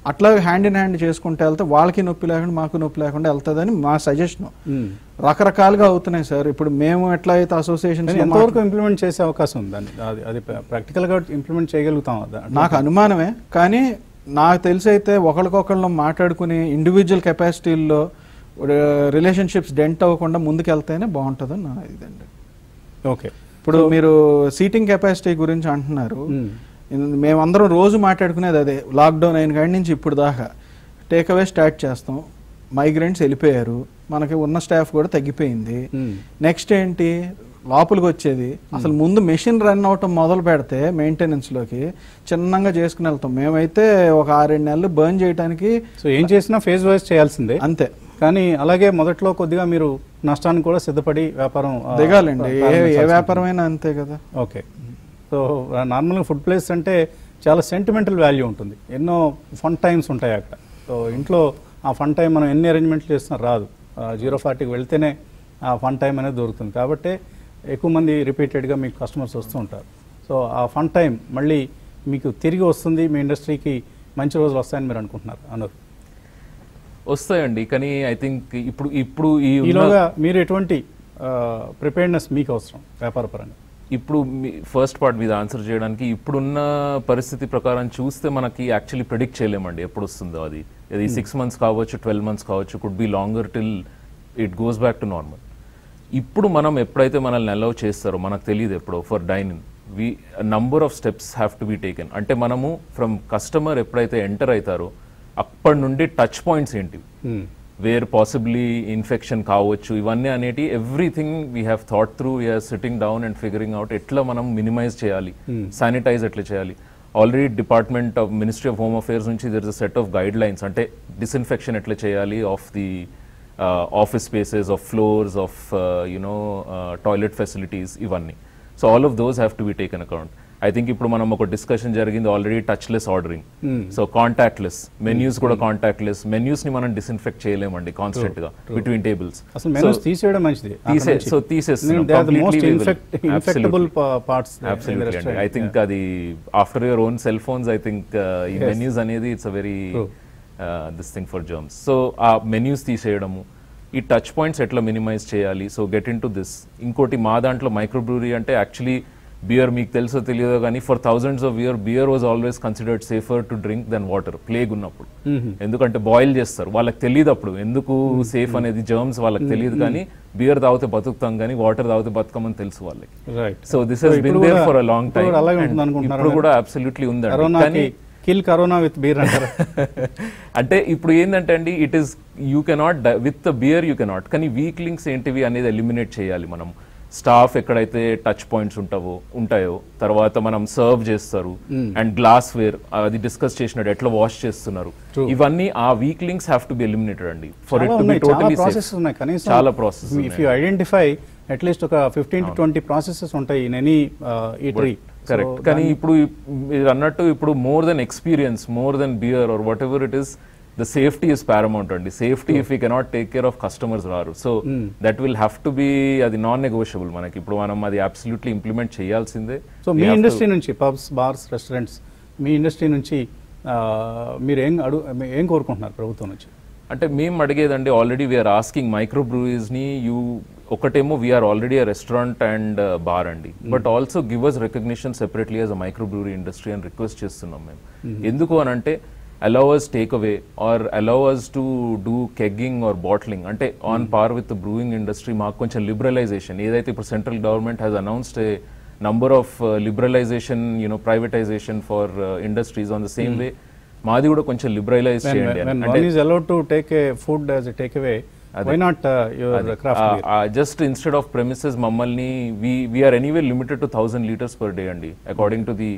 అట్లా హ్యాండ్ ఇన్ హ్యాండ్ చేసుకుంటే వెళ్తే వాళ్ళకి నొప్పి లేకుండా మాకు నొప్పి లేకుండా వెళ్తుందని మా సజెషన్ రకరకాలుగా అవుతున్నాయి సార్ ఇప్పుడు మేము ఎట్లా అయితే అసోసియేషన్ కానీ ఎంతవరకు ఇంప్లిమెంట్ చేసే అవకాశం ఉంది దాన్ని అది అది ప్రాక్టికల్గా ఇంప్లిమెంట్ చేయగలుగుతాం అదా నాకు అనుమానమే కానీ నాకు తెలిసి అయితే ఒకరికొకళ్ళు మాట్లాడుకుని ఇండివిజువల్ కెపాసిటీల్లో రిలేషన్షిప్స్ డెంట్ అవ్వకుండా ముందుకెళ్తేనే బాగుంటుందని నా ఇదండి ఓకే ఇప్పుడు మీరు సీటింగ్ కెపాసిటీ గురించి అంటున్నారు ఇన్- మేమందరం రోజు మాట్లాడుకునేది అదే లాక్డౌన్ అయిన కాడి నుంచి ఇప్పుడు దాకా టేక్ అవే స్టార్ట్ చేస్తాం మైగ్రెంట్స్ వెళ్ళిపోయారు మనకి ఉన్న స్టాఫ్ కూడా తగ్గిపోయింది నెక్స్ట్ ఏంటి లోపలికి వచ్చేది అసలు ముందు మెషిన్ రన్ అవటం మొదలు పెడితే మెయింటెనెన్స్ లోకి చిన్నగా చేసుకుని వెళ్తాం మేమైతే ఒక ఆరేడు నెలలు బర్న్ చేయడానికి సో ఏం చేసినా ఫేజ్ వైజ్ చేయాల్సిందే అంతే కానీ అలాగే మొదట్లో కొద్దిగా మీరు నష్టానికి కూడా సిద్ధపడి వ్యాపారం ఆ, దిగాలండి ఏ ఏ ప్రారంభించాల్సి వ్యాపారమైనా అంతే కదా ఓకే సో నార్మల్గా ఫుడ్ ప్లేస్ అంటే చాలా సెంటిమెంటల్ వాల్యూ ఉంటుంది ఎన్నో ఫన్ టైమ్స్ ఉంటాయి అక్కడ సో ఇంట్లో ఆ ఫన్ టైం మనం ఎన్ని అరేంజ్మెంట్లు చేసినా రాదు జీరో ఫార్టీకి వెళ్తేనే ఆ ఫన్ టైం అనేది దొరుకుతుంది కాబట్టి ఎక్కువ మంది రిపీటెడ్గా మీకు కస్టమర్స్ వస్తూ ఉంటారు సో ఆ ఫన్ టైం మళ్ళీ మీకు తిరిగి వస్తుంది మీ ఇండస్ట్రీకి మంచి రోజులు వస్తాయని మీరు అనుకుంటున్నారు అన్నారు వస్తాయండి కానీ ఐ థింక్ ఇప్పుడు ఇప్పుడు ఈ ఉన్న- ఈలోగా మీరు ఎటువంటి ప్రిపేర్నెస్ మీకు అవసరం వ్యాపార పరంగా ఇప్పుడు ఫస్ట్ పార్ట్ మీద ఆన్సర్ చేయడానికి ఇప్పుడున్న పరిస్థితి ప్రకారం చూస్తే మనకి యాక్చువల్లీ ప్రిడిక్ట్ చేయలేమండి ఎప్పుడు వస్తుందో అది ఇది Hmm. సిక్స్ మంత్స్ కావచ్చు ట్వెల్వ్ మంత్స్ కావచ్చు could be longer till it goes back to normal ఇప్పుడు మనం ఎప్పుడైతే మనల్ని అలౌ చేస్తారో మనకు తెలియదు ఎప్పుడో for dining we number of steps have to be taken అంటే మనము ఫ్రమ్ కస్టమర్ ఎప్పుడైతే ఎంటర్ అవుతారో అప్పటి నుండి టచ్ పాయింట్స్ ఏంటి వేర్ పాసిబ్లీ ఇన్ఫెక్షన్ కావచ్చు ఇవన్నీ అనేటి everything we have thought through we're sitting down and figuring out ఎట్లా మనం మినిమైజ్ చేయాలి Hmm. శానిటైజ్ ఎట్లా చేయాలి already department of ministry of home affairs నుంచి there is a set of guidelines అంటే డిస్ఇన్ఫెక్షన్ ఎట్లా చేయాలి of the office spaces of floors of you know toilet facilities ఇవన్నీ so all of those have to be taken account I think ఇప్పుడు మనం ఒక discussion జరిగింది already touchless ordering Hmm. So contactless menus కూడా Hmm. Contactless menus ని మనం disinfect చేయలేమండి constant గా true. బిట్వీన్ టేబుల్స్ అసలు menus తీసేయడం మంచిది. తీసే అక్కడ నుంచి. సో తీసేస్తున్నాం They are the most Completely we will. infect- infectable Absolutely. pa- parts there in the Absolutely అండి restaurant. ఐ థింక్ అది after your own cell phones I think ఈ Yes. మెన్యూస్ అనేది it's a very True. This thing for germs so ఆ menus తీసేయడము ఈ touch points ఎట్లా minimise చేయాలి so get in to this ఇంకోటి మా దాంట్లో మైక్రోబ్రూరీ అంటే యాక్చువల్లీ బియర్ మీకు తెలుసో తెలియదో కానీ for thousands of year beer was always considered safer to drink than water plague ఉన్నప్పుడు Mhm. ఎందుకంటే బాయిల్ చేస్తారు వాళ్ళకి తెలియదు అప్పుడు ఎందుకు సేఫ్ అనేది జర్మ్స్ వాళ్ళకి Mm. తెలియదు Mm. కానీ బియర్ తాగితే బతుకుతాం కానీ వాటర్ తాగితే బతకమని తెలుసు వాళ్ళకి Right. So this So he's been ఇప్పుడు దేర్ కూడా- ఫర్ అ లాంగ్ ఇప్పుడు టైం కూడా అలాగే ఉంటుంది అనుకుంటున్నారా ఇప్పుడు మీరు? కూడా అబ్సల్యూట్లీ ఉందండి కరోనాకి కానీ కిల్ కరోనా విత్ బీర్ అంటారు అంటే ఇప్పుడు ఏంటంటే అండి it is you cannot with the beer you cannot కానీ వీక్ లింక్స్ ఏంటివి అనేది ఎలిమినేట్ చేయాలి మనం స్టాఫ్ ఎక్కడైతే టచ్ పాయింట్స్ ఉంటావో ఉంటాయో తర్వాత మనం సర్వ్ చేస్తారు Mm. అండ్ గ్లాస్ వేర్ అది డిస్కస్ చేసినట్టు ఎట్లా వాష్ చేస్తున్నారు True. ఇవన్నీ ఆ weak links have to be eliminated అండి ఫర్ ఇట్ చాలా టు బి ఉన్నాయి, చాలా టోటలీ ప్రాసెస్ ఉన్నాయి కనీసం చాలా process if you identify at least ఒక ఫిఫ్టీన్ టు ట్వంటీ ప్రాసెసెస్ ఉంటాయి ఇన్ ఎనీ ఈటరీ కరెక్ట్ కానీ ఇప్పుడు మీరు అన్నట్టు ఇప్పుడు more than experience more than beer or whatever it is the safety is paramount అండి safety if you cannot take care of customers రారు so Mm. That will have to be అది non negotiable మనకి ఇప్పుడు మనం అది absolutely implement చేయాల్సిందే so మీ industry నుంచి పబ్స్ బార్స్ రెస్టారెంట్స్ మీ ఇండస్ట్రీ నుంచి ఆ, మీరు ఏం అడుగు ఏం కోరుకుంటున్నారు ప్రభుత్వం నుంచి అంటే మేము అడిగేదండి ఆల్రెడీ వీఆర్ ఆస్కింగ్ మైక్రో ని యూ ఒకటేమో we're already a restaurant and bar అండి but also give us recognition separately as a micro brewery industry అని రిక్వెస్ట్ చేస్తున్నాం మేము Mhm. ఎందుకు అని అంటే allow us take away or allow us to do kegging or bottling అంటే on par with brewing industry మాకు కొంచెం లిబరలైజేషన్ ఏదైతే ఇప్పుడు central government has announced a number of liberalisation you know privatisation for industries on the same Hmm. Way మాది కూడా కొంచెం liberalise When, చేయండి when అని. one is allowed to take a food as a takeaway, why not uh, your craft beer? Just instead of premises మమ్మల్ని we we are anyway limited to thousand litres per day అండి according to the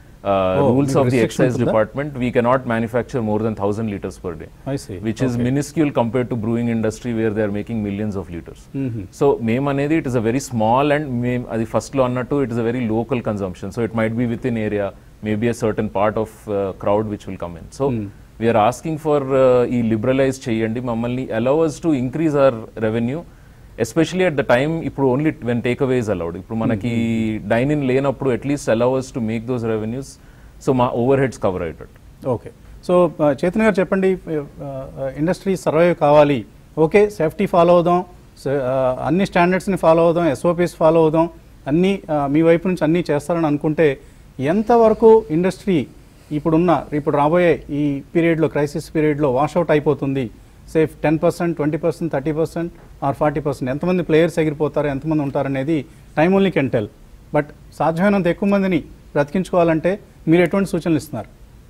rules మీకు of the restriction excise ఉంటుందా? Department we cannot manufacture more than thousand litres per day I see. Which is Okay. Minuscule compare to brewing industry where they are making millions of litres Mhm. So మేము అనేది it is a very small and మేము అది ఫస్ట్లో అన్నట్టు it is a very local consumption so it might be with in area maybe a certain part of crowd which will come in so Hmm. We are asking for ఈ liberalise చేయండి మమ్మల్ని allows to increase our revenue especially at the time ఇప్పుడు only when take away is allowed ఇప్పుడు మనకి dine in లేనప్పుడు at least allows to make those revenues so మా overheads cover అయ్యేటట్టు okay so Chetan garu చెప్పండి ఇండస్ట్రీ సర్వైవ్ కావాలి okay safety follow అవుదాం స- ఆ, అన్ని స్టాండర్డ్స్ని ఫాలో అవుదాం ఎస్ఓపిస్ ఫాలో అవుదాం అన్నీ ఆ, మీ వైపు నుంచి అన్నీ చేస్తారని అనుకుంటే ఎంతవరకు ఇండస్ట్రీ ఇప్పుడున్న ఇప్పుడు రాబోయే ఈ పీరియడ్లో క్రైసిస్ పీరియడ్లో వాషౌట్ అయిపోతుంది safe ten percent twenty percent thirty percent or forty percent ఎంతమంది ప్లేయర్స్ ఎగిరిపోతారు ఎంతమంది ఉంటారనేది time only can tell but సాధ్యమైనంత ఎక్కువ మందిని బ్రతికించుకోవాలంటే మీరు ఎటువంటి సూచనలు ఇస్తున్నారు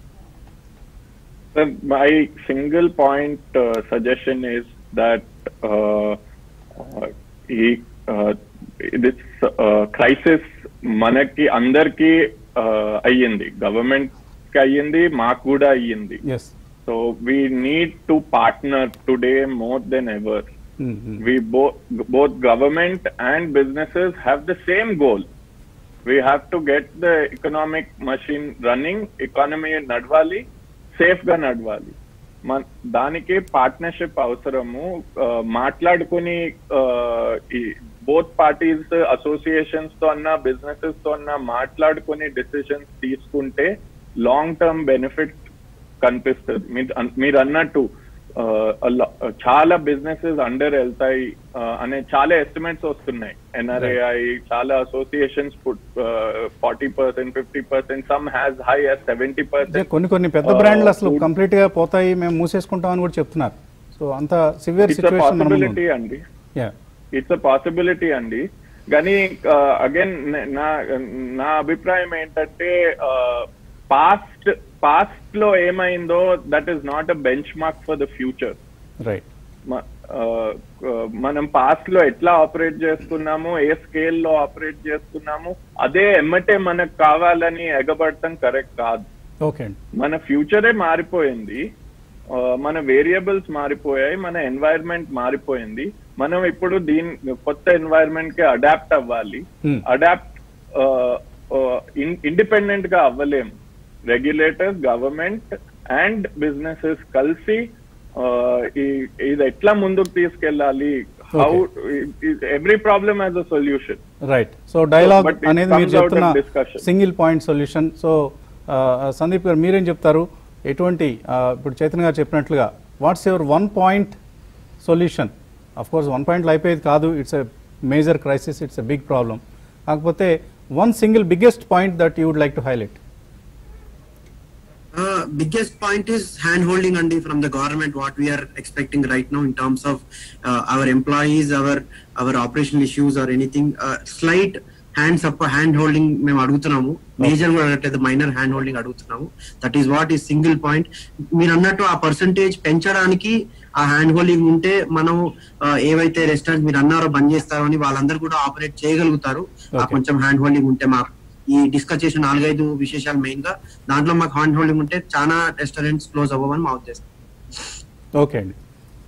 Sir, my single point uh, suggestion is that uh, uh, ఈ దిస్ క్రైసిస్ మనకి అందరికి అయ్యింది గవర్నమెంట్ కి అయ్యింది మాకు కూడా అయ్యింది yes so we need to partner today more than ever we both both government and businesses have the same goal we have to get the economic machine running economy నడవాలి safe గా నడవాలి మన దానికి పార్ట్నర్షిప్ అవసరము ఆ, మాట్లాడుకుని ఆ, ఈ బోత్ పార్టీస్ అసోసియేషన్స్ తో అన్నా బిజినెసెస్ తో అన్నా మాట్లాడుకుని డిసిషన్స్ తీసుకుంటే లాంగ్ టర్మ్ బెనిఫిట్ కనిపిస్తుంది మీరు అన్- మీరు అన్నట్టు ఆ, అల్ల- చాలా బిజినెసెస్ అండర్ వెళ్తాయి ఆ, అనే చాలా ఎస్టిమేట్స్ వస్తున్నాయి ఎన్ఆర్ఏఐ చాలా associations forty percent fifty percent some has high seventy అదే పర్సెంట్ కొన్ని కొన్ని పెద్ద బ్రాండ్లు అసలు కంప్లీట్ గా పోతాయి మేము మూసేసుకుంటామని కూడా చెప్తున్నారు సో అంత సివియర్ ఇట్స్ సిచ్యువేషన్ మన ముందు ఉంది. పాసిబిలిటీ అండి Yeah. ఇట్స్ అ పాసిబిలిటీ అండి కానీ అగైన్ నా నా అభిప్రాయం ఏంటంటే పాస్ట్ పాస్ట్ లో ఏమైందో that is not a benchmark for the future right మనం పాస్ట్ లో ఎట్లా ఆపరేట్ చేసుకున్నాము ఏ స్కేల్ లో ఆపరేట్ చేసుకున్నాము అదే ఎమ్మటే మనకు కావాలని ఎగబడటం కరెక్ట్ కాదు ఓకే అండి మన ఫ్యూచరే మారిపోయింది ఆ, మన వేరియబుల్స్ మారిపోయాయి మన ఎన్వైరన్మెంట్ మారిపోయింది మనం ఇప్పుడు దీని కొత్త ఎన్వైరన్మెంట్ కి అడాప్ట్ అవ్వాలి Hmm. అడాప్ట్ ఇండిపెండెంట్ గా అవ్వలేము రెగ్యులేటర్స్ గవర్నమెంట్ అండ్ బిజినెసెస్ కలిసి ఆ, ఈ- ఇది ఎట్లా ముందుకు తీసుకెళ్ళాలి how every problem as a solution right so dialogue But it అనేది మీరు comes out of చెప్తున్న discussion. Single point solution so Sandeep garu మీరేం చెప్తారు ఎటువంటి ఆ, ఇప్పుడు చైతన్య గారు చెప్పినట్లుగా what's your one point solution of course one పాయింట్లో అయిపోయేది కాదు it's a major crisis it's a big problem కాకపోతే one single biggest point that you would like to highlight Uh, biggest point is hand holding Andy from the government what we are expecting right now in terms of uh, our employees our our operational issues or anything uh, slight hands up hand holding మేము అడుగుతున్నాము major కూడా అడగట్లేదు minor hand holding అడుగుతున్నాము that is what is single point మీరు అన్నట్టు ఆ percentage పెంచడానికి ఆ హ్యాండ్ హోల్డింగ్ ఉంటే మనం ఆ, ఏవైతే రెస్టారెంట్ మీరు అన్నారో బంద్ చేస్తారో అని వాళ్ళందరూ కూడా ఆపరేట్ చేయగలుగుతారు ఆ Okay. కొంచెం హ్యాండ్ హోల్డింగ్ ఉంటే మా ఈ డిస్కస్ చేసిన నాలుగైదు విశేషాలు మెయిన్ గా దాంట్లో మాకు హ్యాండ్ హోల్డింగ్ ఉంటే చాలా రెస్టారెంట్స్ క్లోజ్ అవ్వమని మా ఉద్దేశం ఓకే అండి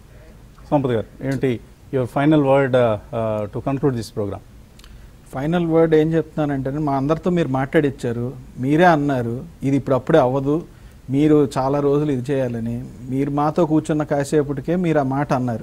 సంపత్ గారు ఏంటి your final word to conclude this programme final word ఏం చెప్తున్నానంటే మా అందరితో మీరు మాట్లాడిచ్చారు మీరే అన్నారు ఇది ఇప్పుడు అప్పుడే అవ్వదు మీరు చాలా రోజులు ఇది చేయాలని మీరు మాతో కూర్చున్న కాసేపటికే మీరు ఆ మాట అన్నారు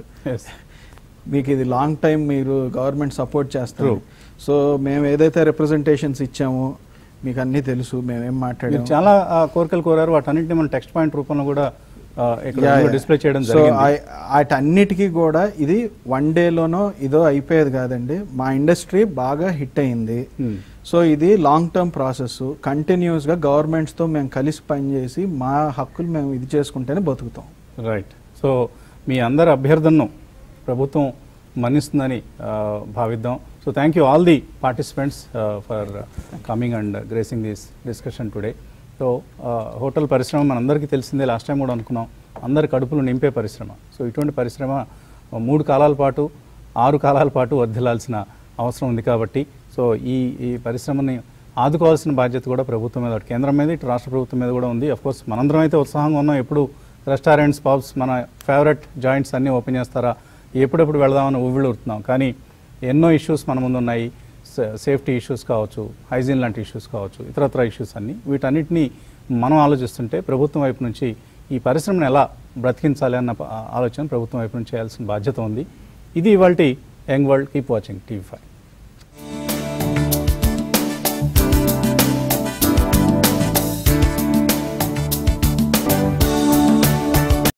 మీకు ఇది లాంగ్ టైం మీరు గవర్నమెంట్ సపోర్ట్ చేస్తారు True. సో మేము ఏదైతే రిప్రజెంటేషన్స్ ఇచ్చామో మీకు అన్నీ తెలుసు మేమేం మీరు మాట్లాడాము చాలా ఆ, కోరికలు కోరారు వాటన్నింటినీ మనం టెక్స్ట్ పాయింట్ రూపంలో కూడా ఆ, ఇక్కడ Yeah, yeah. డిస్ప్లే చేయడం సో జరిగింది ఆ- వాటన్నిటికీ కూడా ఇది వన్ డేలోనో ఇదో అయిపోయేది కాదండి మా ఇండస్ట్రీ బాగా హిట్ అయింది Hmm. సో ఇది లాంగ్ టర్మ్ ప్రాసెస్ కంటిన్యూస్గా గవర్నమెంట్స్తో మేము కలిసి పనిచేసి మా హక్కులు మేము ఇది చేసుకుంటేనే బతుకుతాం రైట్ సో మీ అందరి అభ్యర్థనను ప్రభుత్వం మన్నిస్తుందని ఆ, భావిద్దాం so thank you all the participants for coming and gracing this discussion today so hotel పరిశ్రమ మనందరికీ తెలిసిందే లాస్ట్ టైం కూడా అనుకున్నాం అందరి కడుపులు నింపే పరిశ్రమ సో ఇటువంటి పరిశ్రమ ఆ, మూడు కాలాల పాటు ఆరు కాలాల పాటు వర్ధిల్లాల్సిన అవసరం ఉంది కాబట్టి సో ఈ ఈ పరిశ్రమని ఆదుకోవాల్సిన బాధ్యత కూడా ప్రభుత్వం మీద అటు కేంద్రం మీద ఇటు రాష్ట్ర ప్రభుత్వం మీద కూడా ఉంది కోర్స్ మనందరం అయితే ఉత్సాహంగా ఉన్నాం ఎప్పుడు రెస్టారెంట్స్ పబ్స్ మన ఫేవరెట్ జాయింట్స్ అన్నీ ఓపెన్ చేస్తారా ఎప్పుడెప్పుడు వెళదామని ఊవిళ్ళూరుతున్నాం కానీ ఎన్నో ఇష్యూస్ మన ముందు ఉన్నాయి సేఫ్టీ ఇష్యూస్ కావచ్చు హైజీన్ లాంటి ఇష్యూస్ కావచ్చు ఇతరత్ర ఇష్యూస్ అన్నీ వీటన్నిటినీ మనం ఆలోచిస్తుంటే ప్రభుత్వం వైపు నుంచి ఈ పరిశ్రమను ఎలా బ్రతికించాలి అన్న ప- ఆలోచన ప్రభుత్వం వైపు నుంచి చేయాల్సిన బాధ్యత ఉంది ఇది ఇవాళ young world keep watching TV five